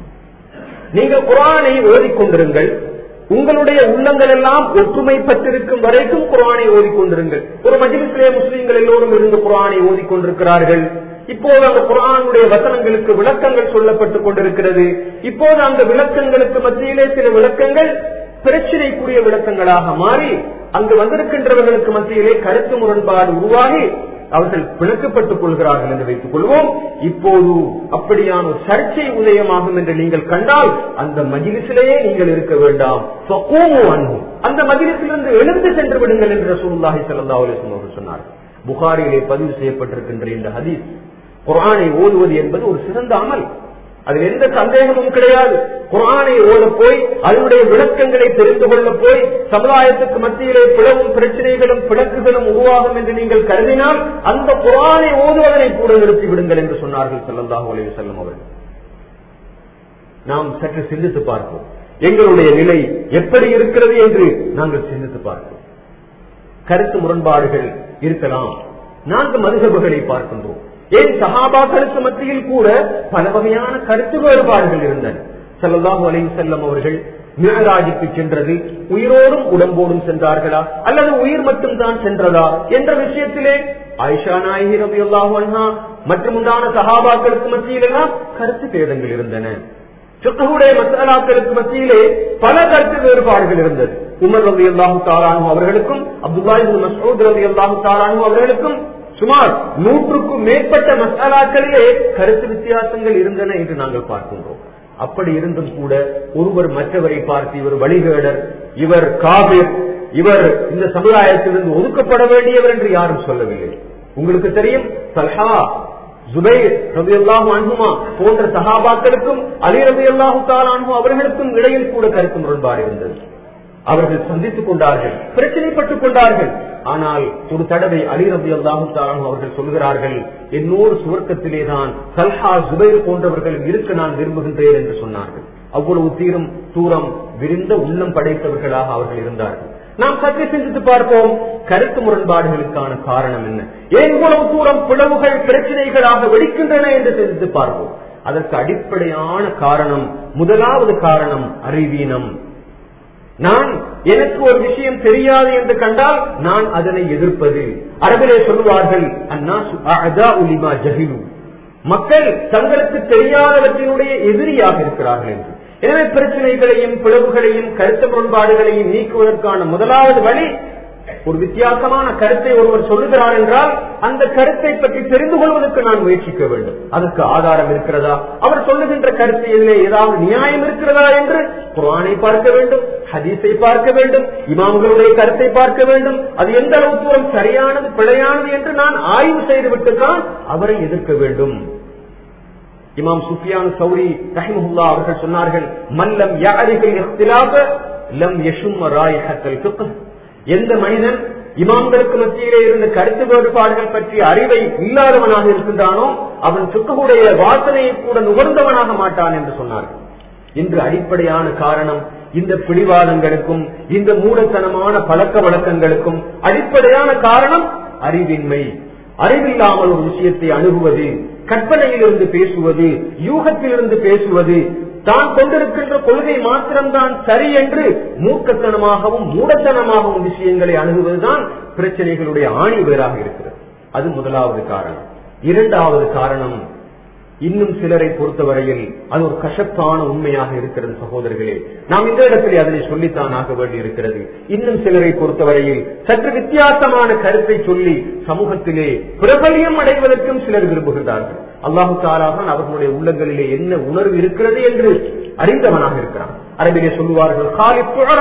நீங்கள் குர்ஆனை ஓதிக்கொண்டிருங்கள் உங்களுடைய உள்ளங்கள் எல்லாம் ஒற்றுமை பெற்றிருக்கும் வரைக்கும் குர்ஆனை ஓதிக்கொண்டிருங்கள் ஒரு மஜ்லிஸிலே முஸ்லிம்கள் எல்லோரும் இருந்து குர்ஆனை ஓதிக்கொண்டிருக்கிறார்கள் இப்போது அந்த குரானுடைய வசனங்களுக்கு விளக்கங்கள் சொல்லப்பட்டுக் கொண்டிருக்கிறது இப்போது அந்த விளக்கங்களுக்கு மத்தியிலே சில விளக்கங்கள் பிரச்சனைக்குரிய விளக்கங்களாக மாறி அங்கு வந்திருக்கின்றவர்களுக்கு மத்தியிலே கருத்து முரண்பாடு உருவாகி அவர்கள் பிணக்கப்பட்டுக் கொள்கிறார்கள் என்று வைத்துக் கொள்வோம் இப்போது அப்படியான ஒரு சர்ச்சை உதயமாகும் என்று நீங்கள் கண்டால் அந்த மஜிலிசிலேயே நீங்கள் இருக்க வேண்டாம் அந்த மஜிலிசிலிருந்து எழுந்து சென்று விடுங்கள் என்று ரசூலுல்லாஹி ஸல்லல்லாஹு அலைஹி வஸல்லம் அவர்கள் சொன்னார் புகாரிலே பதிவு செய்யப்பட்டிருக்கின்ற இந்த ஹதீஸ் குர்ஆனை ஓதுவது என்பது ஒரு சிறந்த அமல் அதில் எந்த சந்தேகமும் கிடையாது குரானை ஓட போய் அதனுடைய விளக்கங்களை தெரிந்து கொள்ள போய் சமுதாயத்துக்கு மத்தியிலே பிளவும் பிரச்சனைகளும் பிளக்குகளும் உருவாகும் என்று நீங்கள் கருதினால் அந்த குரானை ஓதுவதனை கூட நிறுத்தி விடுங்கள் என்று சொன்னார்கள் செல்லந்தாஹு அலைய செல்லும் அவர்கள் நாம் சற்று சிந்தித்து பார்ப்போம் எங்களுடைய நிலை எப்படி இருக்கிறது என்று நாங்கள் சிந்தித்து பார்ப்போம் கருத்து முரண்பாடுகள் இருக்கலாம் நான்கு மதுகபுகளை பார்க்கின்றோம் ஏன் சஹாபாக்களுக்கு மத்தியில் கூட பல வகையான கருத்து வேறுபாடுகள் இருந்தன சல்லாஹு அலைஹி செல்லம் அவர்கள் மிகராஜுக்கு சென்றது உயிரோடும் உடம்போடும் சென்றார்களா அல்லது உயிர் மட்டும்தான் சென்றதா என்ற விஷயத்திலே ஆயிஷா நாயகி ரபி அல்லாஹா மற்றும் உண்டான சஹாபாக்களுக்கு மத்தியில் எல்லாம் கருத்து பேதங்கள் இருந்தன சுத்தகுடைய மசாலாக்களுக்கு மத்தியிலே பல கருத்து வேறுபாடுகள் இருந்தது உமர் ரவி அல்லாஹு தாரானு அவர்களுக்கும் அப்துல்லா மசூத் ரவி அல்லாஹு தாரானு அவர்களுக்கும் சுமார் நூற்றுக்கும் மேற்பட்ட மசாலாக்களிலே கருத்து வித்தியாசங்கள் இருந்தன என்று நாங்கள் பார்க்கின்றோம் அப்படி இருந்தும் கூட ஒருவர் மற்றவரை பார்த்து இவர் வழிகேடர் இவர் காபிர் இவர் இந்த சமுதாயத்திலிருந்து ஒதுக்கப்பட வேண்டியவர் என்று யாரும் சொல்லவில்லை உங்களுக்கு தெரியும் சல்ஹா ஜுபைர் ரவி அல்லாஹு அன்புமா போன்ற சகாபாக்களுக்கும் அலி ரவி அல்லாஹு தாலானு அவர்களுக்கும் இடையில் கூட கருத்து முரண்பாடு இருந்தது அவர்கள் சந்தித்துக் கொண்டார்கள் பிரச்சனைப்பட்டுக் கொண்டார்கள் ஆனால் ஒரு தடவை அலி ரபி அல்லாஹும் அவர்கள் சொல்கிறார்கள் என்னோடு சுவர்க்கத்திலே தான் சல்ஹா சுபைர் போன்றவர்களும் இருக்க நான் விரும்புகின்றேன் என்று சொன்னார்கள் அவ்வளவு தீரும் தூரம் விரிந்த உள்ளம் படைத்தவர்களாக அவர்கள் இருந்தார்கள் நாம் சற்று சிந்தித்து பார்ப்போம் கருத்து முரண்பாடுகளுக்கான காரணம் என்ன ஏன் இவ்வளவு தூரம் பிளவுகள் பிரச்சனைகளாக வெடிக்கின்றன என்று சிந்தித்து பார்ப்போம் அதற்கு அடிப்படையான காரணம் முதலாவது காரணம் அறிவீனம் நான் எனக்கு ஒரு விஷயம் தெரியாது என்று கண்டால் நான் அதனை எதிர்ப்பது அரபிலே சொல்லுவார்கள் அன்னா ஜஹிலு மக்கள் தங்களுக்கு தெரியாதவற்றினுடைய எதிரியாக இருக்கிறார்கள் என்று எனவே பிரச்சனைகளையும் பிளவுகளையும் கருத்து முரண்பாடுகளையும் நீக்குவதற்கான முதலாவது வழி ஒரு வித்தியாசமான கருத்தை ஒருவர் சொல்லுகிறார் என்றால் அந்த கருத்தை பற்றி தெரிந்து கொள்வதற்கு நான் முயற்சிக்க வேண்டும் அதற்கு ஆதாரம் இருக்கிறதா அவர் சொல்லுகின்ற கருத்து இதிலே ஏதாவது நியாயம் இருக்கிறதா என்று குரானை பார்க்க வேண்டும் ஹதீஸை பார்க்க வேண்டும் இமாம்களுடைய கருத்தை பார்க்க வேண்டும் அது எந்த அளவு தூரம் சரியானது பிழையானது என்று நான் ஆய்வு செய்துவிட்டு தான் அவரை எதிர்க்க வேண்டும் இமாம் சுஃபியான் சௌரி ரஹிமுல்லா அவர்கள் சொன்னார்கள் மல்லம் யாரிகள் லம் யஷும் ராயஹத்தல் ஃபிக்ஹ் எந்த மனிதன் இமாம்களுக்கு மத்தியிலே இருந்த கருத்து வேறுபாடுகள் பற்றிய அறிவை இல்லாதவனாக இருக்கின்றானோ அவன் சுக்ககுடைய வாசனையை கூட நுகர்ந்தவனாக மாட்டான் என்று சொன்னார்கள் இன்று அடிப்படையான காரணம் இந்த பிடிவாதங்களுக்கும் இந்த மூடத்தனமான பழக்க வழக்கங்களுக்கும் அடிப்படையான காரணம் அறிவின்மை அறிவில்லாமல் ஒரு விஷயத்தை அணுகுவது கற்பனையிலிருந்து பேசுவது யூகத்திலிருந்து பேசுவது தான் கொண்டிருக்கின்ற கொள்கை மாத்திரம்தான் சரி என்று மூக்கத்தனமாகவும் மூடத்தனமாகவும் விஷயங்களை அணுகுவதுதான் பிரச்சனைகளுடைய ஆணி வேறாக இருக்கிறது அது முதலாவது காரணம் இரண்டாவது காரணம் இன்னும் சிலரை பொறுத்தவரையில் அது ஒரு கசப்பான உண்மையாக இருக்கிறது சகோதரர்களே நாம் இந்த இடத்திலே அதனை சொல்லித்தான் ஆக வேண்டி இருக்கிறது இன்னும் சிலரை பொறுத்தவரையில் சற்று வித்தியாசமான கருத்தை சொல்லி சமூகத்திலே பிரபலியம் அடைவதற்கும் சிலர் விரும்புகின்றார்கள் அல்லாஹு தாலாதான் அவர்களுடைய உள்ளங்களிலே என்ன உணர்வு இருக்கிறது என்று அறிந்தவனாக இருக்கிறான் அரபிலே சொல்லுவார்கள் காலி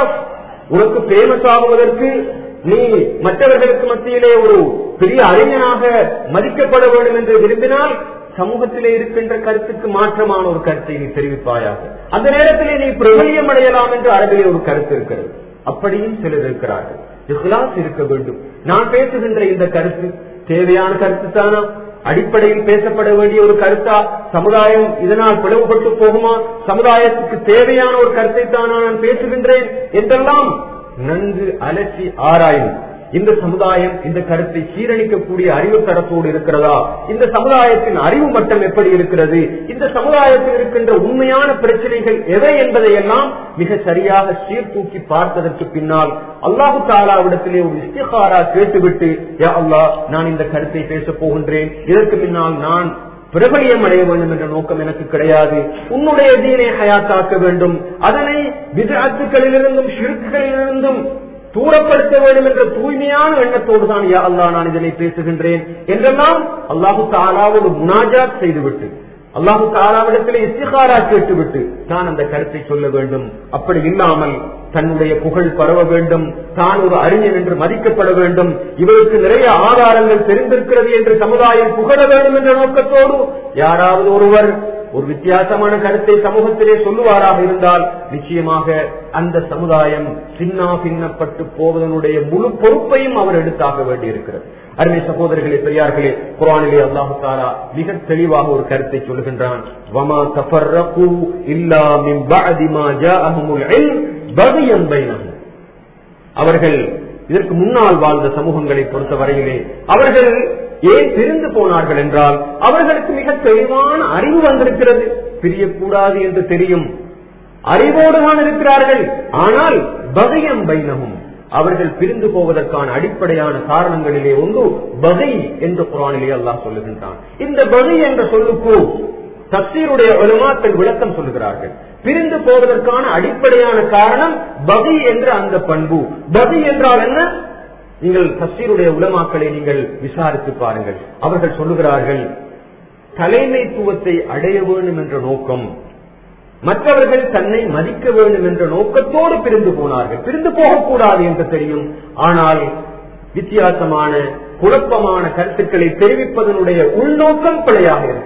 உனக்கு பேமஸ் ஆகுவதற்கு நீ மற்றவர்களுக்கு மத்தியிலே ஒரு பெரிய அறிஞனாக மதிக்கப்பட வேண்டும் என்று விரும்பினால் சமூகத்திலே இருக்கின்ற கருத்துக்கு மாற்றமான ஒரு கருத்தை நீ தெரிவிப்பாயாக அந்த நேரத்திலே நீ பிரபலியம் அடையலாம் என்று அரபிலே ஒரு கருத்து இருக்கிறது அப்படியும் சிலர் இருக்கிறார்கள் இஹ்லாஸ் இருக்க வேண்டும் நான் பேசுகின்ற இந்த கருத்து தேவையான கருத்து தானா அடிப்படையில் பேசப்பட வேண்டிய ஒரு கருத்தா சமுதாயம் இதனால் பிளவுபட்டு போகுமா சமுதாயத்துக்கு தேவையான ஒரு கருத்தை தானா நான் பேசுகின்றேன் என்றெல்லாம் நன்கு அலசி ஆராயும் இந்த சமுதாயம் இந்த கருத்தை சீரழிக்கக்கூடிய அறிவு தரத்தோடு இருக்கிறதா இந்த சமுதாயத்தின் அறிவு மட்டம் எப்படி இருக்கிறது இந்த சமுதாயத்தில் இருக்கின்ற உண்மையான பிரச்சனைகள் எவை என்பதையெல்லாம் மிக சரியாக சீர்தூக்கி பார்த்ததற்கு பின்னால் அல்லாஹு தாலாவிடத்திலே ஒரு இஸ்திகாரா கேட்டுவிட்டு யா அல்லாஹ் நான் இந்த கருத்தை பேசப் போகின்றேன் இதற்கு பின்னால் நான் பிரபலியம் அடைய வேண்டும் என்ற நோக்கம் எனக்கு கிடையாது உன்னுடைய தீனை ஹயாத்தாக்க வேண்டும் அதனை விதத்துக்களிலிருந்தும் ஷிருக்குகளிலிருந்தும் தூரப்படுத்த வேண்டும் என்ற தூய்மையான எண்ணத்தோடு தான் யா அல்லா நான் இதனை பேசுகின்றேன் என்றெல்லாம் அல்லாஹு தாலாவோடு முனாஜாத் செய்துவிட்டு அல்லாஹு தாலாவிடத்திலே இஸ்திகாரா கேட்டுவிட்டு தான் அந்த கருத்தை சொல்ல வேண்டும் அப்படி இல்லாமல் தன்னுடைய புகழ் பரவ வேண்டும் தான் ஒரு அறிஞன் என்று மதிக்கப்பட வேண்டும் இவருக்கு நிறைய ஆதாரங்கள் தெரிந்திருக்கிறது என்று சமுதாயம் புகழ வேண்டும் என்ற நோக்கத்தோடு யாராவது ஒருவர் ஒரு வித்தியாசமான கருத்தை சமூகத்திலே சொல்லுவாராக இருந்தால் நிச்சயமாக அந்த சமுதாயம் சின்னா பின்னப்பட்டு போவதனுடைய முழு பொறுப்பையும் அவர் எடுத்தாக வேண்டியிருக்கிறது அருமை சகோதரர்களே பெரியார்களே குரானிலே அல்லாஹு தாரா மிக தெளிவாக ஒரு கருத்தை சொல்லுகின்றான் வமா தஃபர்ரகு இல்லா மின் பஅதி மா ஜாஅஹுமுல் இல்ம் பகியன் பைனஹும் அவர்கள் இதற்கு முன்னால் வாழ்ந்த சமூகங்களை பொறுத்த வரையிலே அவர்கள் ஏன் பிரிந்து போனார்கள் என்றால் அவர்களுக்கு மிக தெளிவான அறிவு வந்திருக்கிறது பிரியக்கூடாது என்று தெரியும் அறிவோடு தான் இருக்கிறார்கள் ஆனால் பகையம் பைனகும் அவர்கள் பிரிந்து போவதற்கான அடிப்படையான காரணங்களிலே ஒன்று பகை என்று குரானிலே அல்லாஹ் சொல்லுகின்றான் இந்த பகை என்ற சொல்லுக்கு தப்சீருடைய உலமாக்கள் விளக்கம் சொல்லுகிறார்கள் பிரிந்து போவதற்கான அடிப்படையான காரணம் பகை என்ற அந்த பண்பு பகை என்றால் என்ன நீங்கள் தப்சீருடைய உலமாக்களை நீங்கள் விசாரித்து பாருங்கள் அவர்கள் சொல்லுகிறார்கள் தலைமைத்துவத்தை அடைய வேண்டும் என்ற நோக்கம் மற்றவர்கள் தன்னை மதிக்க வேண்டும் என்ற நோக்கத்தோடு பிரிந்து போனார்கள் பிரிந்து போகக்கூடாது என்று தெரியும் ஆனால் வித்தியாசமான குழப்பமான கருத்துக்களை தெரிவிப்பதனுடைய உள்நோக்கம் பிழையாக இருக்கிறது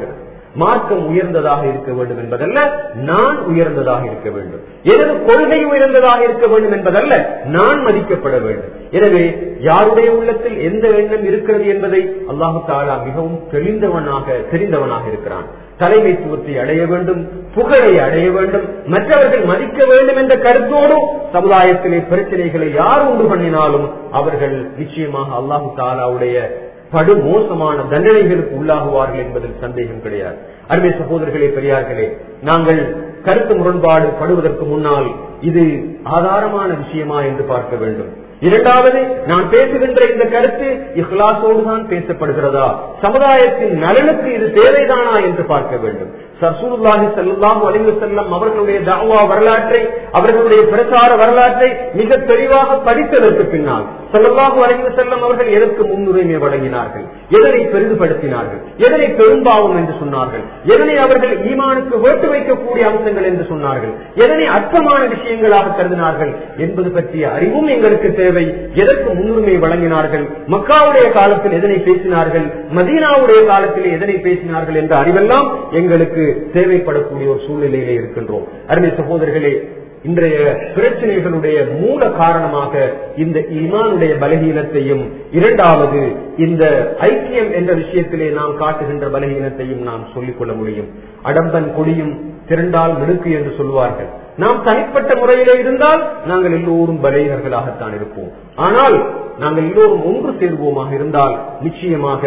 மார்க்கம் உயர்ந்ததாக இருக்க வேண்டும் என்பதல்ல நான் உயர்ந்ததாக இருக்க வேண்டும் எனது கொள்கை உயர்ந்ததாக இருக்க வேண்டும் என்பதல்ல நான் மதிக்கப்பட வேண்டும் எனவே யாருடைய உள்ளத்தில் எந்த எண்ணம் இருக்கிறது என்பதை அல்லாஹு தாலா மிகவும் தெளிந்தவனாக தெரிந்தவனாக இருக்கிறான் தலைமைத்துவத்தை அடைய வேண்டும் புகழை அடைய வேண்டும் மற்றவர்கள் மதிக்க வேண்டும் என்ற கருத்தோடு சமுதாயத்திலே பிரச்சனைகளை யார் உண்டு பண்ணினாலும் அவர்கள் நிச்சயமாக அல்லாஹு தாலாவுடைய படு மோசமான தண்டனைகளுக்கு உள்ளாகுவார்கள் என்பதில் சந்தேகம் கிடையாது அருமை சகோதரர்களே பெரியார்களே நாங்கள் கருத்து முரண்பாடு படுவதற்கு முன்னால் இது ஆதாரமான விஷயமா என்று பார்க்க வேண்டும் இரண்டாவது நான் பேசுகின்ற இந்த கருத்து இஹ்லாசோடு தான் பேசப்படுகிறதா சமுதாயத்தின் நலனுக்கு இது தேவைதானா என்று பார்க்க வேண்டும் சசூல்லாஹி சல்லாஹூ அலிவு செல்லம் அவர்களுடைய தாவா வரலாற்றை அவர்களுடைய பிரச்சார வரலாற்றை மிக தெளிவாக படித்ததற்கு பின்னால் சல்லாஹூ அலிவு செல்லம் அவர்கள் எதற்கு முன்னுரிமை வழங்கினார்கள் எதனை பெரிதுபடுத்தினார்கள் எதனை பெரும்பாவம் என்று சொன்னார்கள் எதனை அவர்கள் ஈமானுக்கு வேட்டு வைக்கக்கூடிய அம்சங்கள் என்று சொன்னார்கள் எதனை அர்த்தமான விஷயங்களாக கருதினார்கள் என்பது பற்றிய அறிவும் எங்களுக்கு தேவை எதற்கு முன்னுரிமை வழங்கினார்கள் மக்காவுடைய காலத்தில் எதனை பேசினார்கள் மதீனாவுடைய காலத்தில் எதனை பேசினார்கள் என்ற அறிவெல்லாம் எங்களுக்கு தேவைப்படக்கூடிய ஒரு சூழ்நிலையிலே இருக்கின்றோம் அருமை சகோதரர்களே இன்றைய பிரச்சனைகளுடைய மூல காரணமாக இந்த ஈமானுடைய பலகீனத்தையும் இரண்டாவது இந்த ஐக்கியம் என்ற விஷயத்திலே நாம் காட்டுகின்ற பலகீனத்தையும் நாம் சொல்லிக் கொள்ள முடியும் அடம்பன் கொடியும் திரண்டால் மிடுக்கு என்று சொல்வார்கள் நாம் தனிப்பட்ட முறையிலே இருந்தால் நாங்கள் எல்லோரும் பலையர்களாகத்தான் இருப்போம் ஆனால் நாங்கள் எல்லோரும் ஒன்று சேர்வோமாக இருந்தால் நிச்சயமாக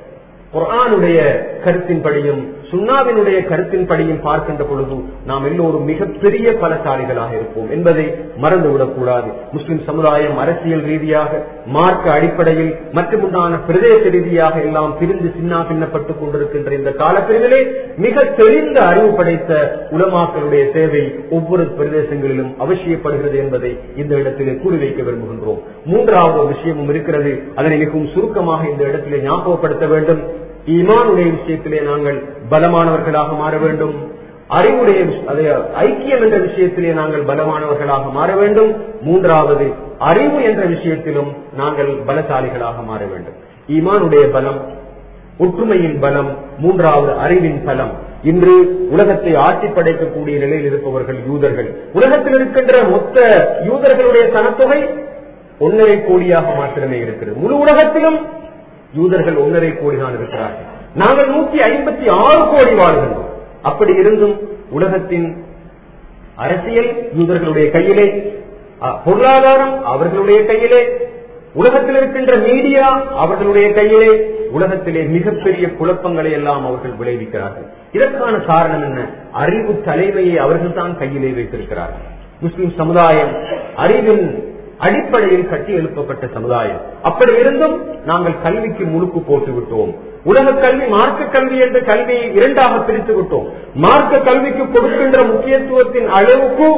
குரானுடைய கருத்தின்படியும் சுண்ணாவினுடைய கருத்தின்படியும் பார்க்கின்ற பொழுது நாம் எல்லோரும் மிகப்பெரிய பலசாலிகளாக இருப்போம் என்பதை மறந்துவிடக் கூடாது முஸ்லிம் சமுதாயம் அரசியல் ரீதியாக மார்க்க அடிப்படையில் மற்றுமுண்டான பிரதேச ரீதியாக எல்லாம் பிரிந்து சின்னா பின்னப்பட்டுக் கொண்டிருக்கின்ற இந்த காலப்பிரிவிலே மிக தெளிந்த அறிவு படைத்த உலமாக்களுடைய சேவை ஒவ்வொரு பிரதேசங்களிலும் அவசியப்படுகிறது என்பதை இந்த இடத்திலே கூறி வைக்க விரும்புகின்றோம் மூன்றாவது விஷயமும் இருக்கிறது அதனை மிகவும் சுருக்கமாக இந்த இடத்திலே ஞாபகப்படுத்த வேண்டும் ஈமானுடைய விஷயத்திலே நாங்கள் பலமானவர்களாக மாற வேண்டும் அறிவுடைய ஐக்கியம் என்ற விஷயத்திலே நாங்கள் பலமானவர்களாக மாற வேண்டும் மூன்றாவது அறிவு என்ற விஷயத்திலும் நாங்கள் பலசாலிகளாக மாற வேண்டும் ஈமானுடைய பலம் ஒற்றுமையின் பலம் மூன்றாவது அறிவின் பலம் இன்று உலகத்தை ஆட்சி படைக்கக்கூடிய நிலையில் இருப்பவர்கள் யூதர்கள் உலகத்தில் இருக்கின்ற மொத்த யூதர்களுடைய சனத்தொகை ஒன்னரை கோடியாக மாத்திரமே இருக்கிறது முழு உலகத்திலும் யூதர்கள் ஒன்றரை கோடி தான் இருக்கிறார்கள் நாங்கள் நூற்றி ஐம்பத்தி ஆறு கோடி வாழ்கின்றோம் அப்படி இருந்தும் உலகத்தின் அரசியல் யூதர்களுடைய கையிலே பொருளாதாரம் அவர்களுடைய கையிலே உலகத்தில் இருக்கின்ற மீடியா அவர்களுடைய கையிலே உலகத்திலே மிகப்பெரிய குழப்பங்களை எல்லாம் அவர்கள் விளைவிக்கிறார்கள் இதற்கான காரணம் என்ன அறிவு தலைமையை அவர்கள் தான் கையிலே வைத்திருக்கிறார்கள் முஸ்லிம் சமுதாயம் அறிவின் அடிப்படையில் கட்டி எழுப்பப்பட்ட சமுதாயம் அப்படி இருந்தும் நாங்கள் கல்விக்கு முழுக்கு போட்டு விட்டோம் உலக கல்வி மார்க்க கல்வி என்ற கல்வியை இரண்டாக பிரித்து விட்டோம் மார்க்க கல்விக்கு கொடுக்கின்ற முக்கியத்துவத்தின் அளவுக்கு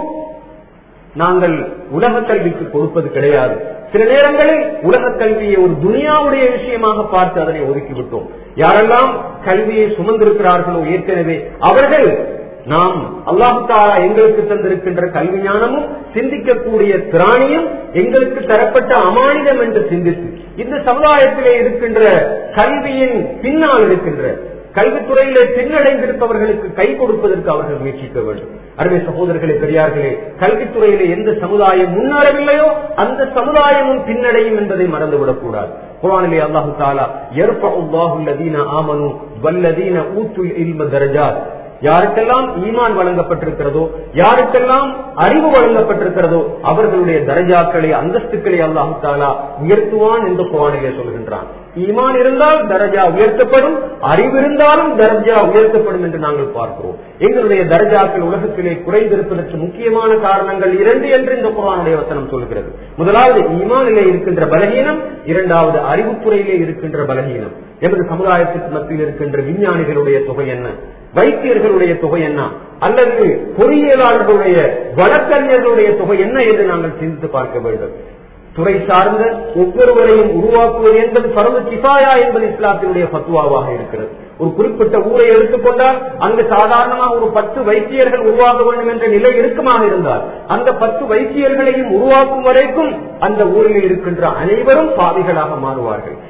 நாங்கள் உலக கல்விக்கு கொடுப்பது கிடையாது சில நேரங்களில் உலக கல்வியை ஒரு துனியாவுடைய விஷயமாக பார்த்து அதனை ஒதுக்கிவிட்டோம் யாரெல்லாம் கல்வியை சுமந்திருக்கிறார்களோ ஏற்கனவே அவர்கள் நாம் அல்லாஹு தாலா எங்களுக்கு தந்திருக்கின்ற கல்வி ஞானமும் சிந்திக்கக்கூடிய திராணியும் எங்களுக்கு தரப்பட்ட அமானிதம் என்று சிந்தித்து இந்த சமுதாயத்திலே இருக்கின்ற கல்வியின் பின்னால் இருக்கின்ற கல்வித்துறையிலே பின்னடைந்திருப்பவர்களுக்கு கை கொடுப்பதற்கு அவர்கள் முயற்சிக்க வேண்டும் அருமை சகோதரர்களே பெரியார்களே கல்வித்துறையிலே எந்த சமுதாயம் முன்னேறவில்லையோ அந்த சமுதாயமும் பின்னடையும் என்பதை மறந்துவிடக் கூடாது குரானிலே அல்லாஹு தாலா ஏற்ப ஆமனு வல்லதீன ஊத்துல் இல்ம தரஜாத் யாருக்கெல்லாம் ஈமான் வழங்கப்பட்டிருக்கிறதோ யாருக்கெல்லாம் அறிவு வழங்கப்பட்டிருக்கிறதோ அவர்களுடைய தரஜாக்களை அந்தஸ்துக்களை அல்லாஹு தாலா உயர்த்துவான் என்று குவானிலே சொல்கின்றான் ஈமான் இருந்தால் தரஜா உயர்த்தப்படும் அறிவு இருந்தாலும் தரஜா உயர்த்தப்படும் என்று நாங்கள் பார்க்கிறோம் எங்களுடைய தரஜாக்கள் உலகத்திலே குறைந்திருப்பதற்கு முக்கியமான காரணங்கள் இரண்டு என்று இந்த குரானுடைய வசனம் சொல்கிறது முதலாவது ஈமானிலே இருக்கின்ற பலகீனம் இரண்டாவது அறிவுத்துறையிலே இருக்கின்ற பலகீனம் எமது சமுதாயத்துக்கு மத்தியில் இருக்கின்ற விஞ்ஞானிகளுடைய தொகை என்ன வைத்தியர்களுடைய தொகை என்ன அல்லது பொறியியலாளர்களுடைய வழக்கறிஞர்களுடைய தொகை என்ன என்று நாங்கள் சிந்தித்து பார்க்க வேண்டும் துறை சார்ந்த ஒவ்வொருவரையும் உருவாக்குவது என்பது பரவு கிஃபாயா என்பது இஸ்லாத்தினுடைய பத்துவாவாக இருக்கிறது ஒரு குறிப்பிட்ட ஊரை எடுத்துக்கொண்டால் அங்கு சாதாரணமாக ஒரு பத்து வைத்தியர்கள் உருவாக்க வேண்டும் என்ற நிலை இருக்குமாக இருந்தால் அந்த பத்து வைத்தியர்களையும் உருவாக்கும் வரைக்கும் அந்த ஊரில் இருக்கின்ற அனைவரும் பாவிகளாக மாறுவார்கள்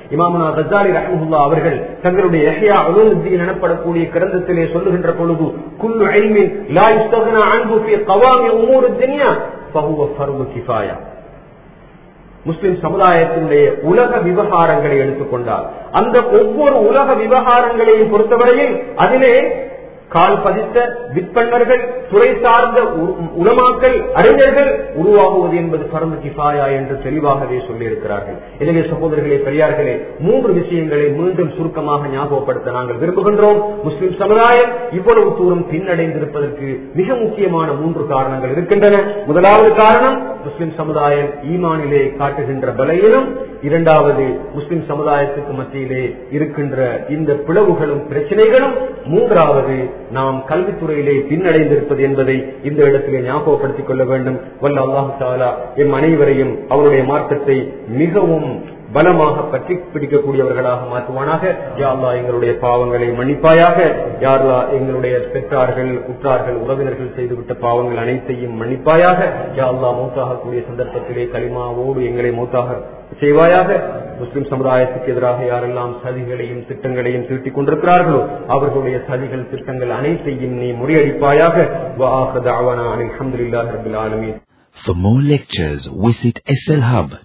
இமாமுனா கஜாலி ரஹமுல்லா அவர்கள் தங்களுடைய எஹ்யா உலகத்தின் எனப்படக்கூடிய கிரந்தத்திலே சொல்லுகின்ற பொழுது குல்லு ஐமின் லா யுஸ்தகனா அன்பு ஃபி கவாமி உமூரு துன்யா ஃபஹுவ ஃபர்து கிஃபாயா முஸ்லிம் சமுதாயத்தினுடைய உலக விவகாரங்களை எடுத்துக்கொண்டால் அந்த ஒவ்வொரு உலக விவகாரங்களையும் பொறுத்தவரையில் அதிலே கால் பதித்த விற்பன்னர்கள் துறை சார்ந்த உலமாக்கல் அறிஞர்கள் உருவாகுவது என்பது பரந்து கிஃபாயா என்று தெளிவாகவே சொல்லியிருக்கிறார்கள் எனவே சகோதரர்களே பெரியார்களே மூன்று விஷயங்களை மீண்டும் சுருக்கமாக ஞாபகப்படுத்த நாங்கள் விரும்புகின்றோம் முஸ்லிம் சமுதாயம் இவ்வளவு தூரம் பின்னடைந்திருப்பதற்கு மிக முக்கியமான மூன்று காரணங்கள் இருக்கின்றன முதலாவது காரணம் முஸ்லிம் சமுதாயம் ஈமானிலே காட்டுகின்ற பலையிலும் இரண்டாவது முஸ்லிம் சமுதாயத்துக்கு மத்தியிலே இருக்கின்ற இந்த பிளவுகளும் பிரச்சனைகளும் மூன்றாவது நாம் கல்வித்துறையிலே பின்னடைந்திருப்பது என்பதை இந்த இடத்திலே ஞாபகப்படுத்திக் கொள்ள வேண்டும் வல்ல அல்லாஹு தாலா எம் அனைவரையும் அவருடைய மார்க்கத்தை மிகவும் பலமாக பற்றி பிடிக்கக்கூடியவர்களாக மாற்றுவானாக யாழ்லா எங்களுடைய பாவங்களை மன்னிப்பாயாக யாழ்லா எங்களுடைய பெற்றார்கள் உற்றார்கள் உறவினர்கள் செய்துவிட்ட பாவங்கள் அனைத்தையும் மன்னிப்பாயாக யாழ்லா மூத்தாகக்கூடிய சந்தர்ப்பத்திலே களிமாவோடு எங்களை மூத்தாக செய்வாயாக முஸ்லிம் சமுதாயத்துக்கு எதிராக யாரெல்லாம் சதிகளையும் திட்டங்களையும் தீட்டிக் கொண்டிருக்கிறார்களோ அவர்களுடைய சதிகள் திட்டங்கள் அனைத்தையும் நீ முறியடிப்பாயாக For more lectures, visit slhub.com.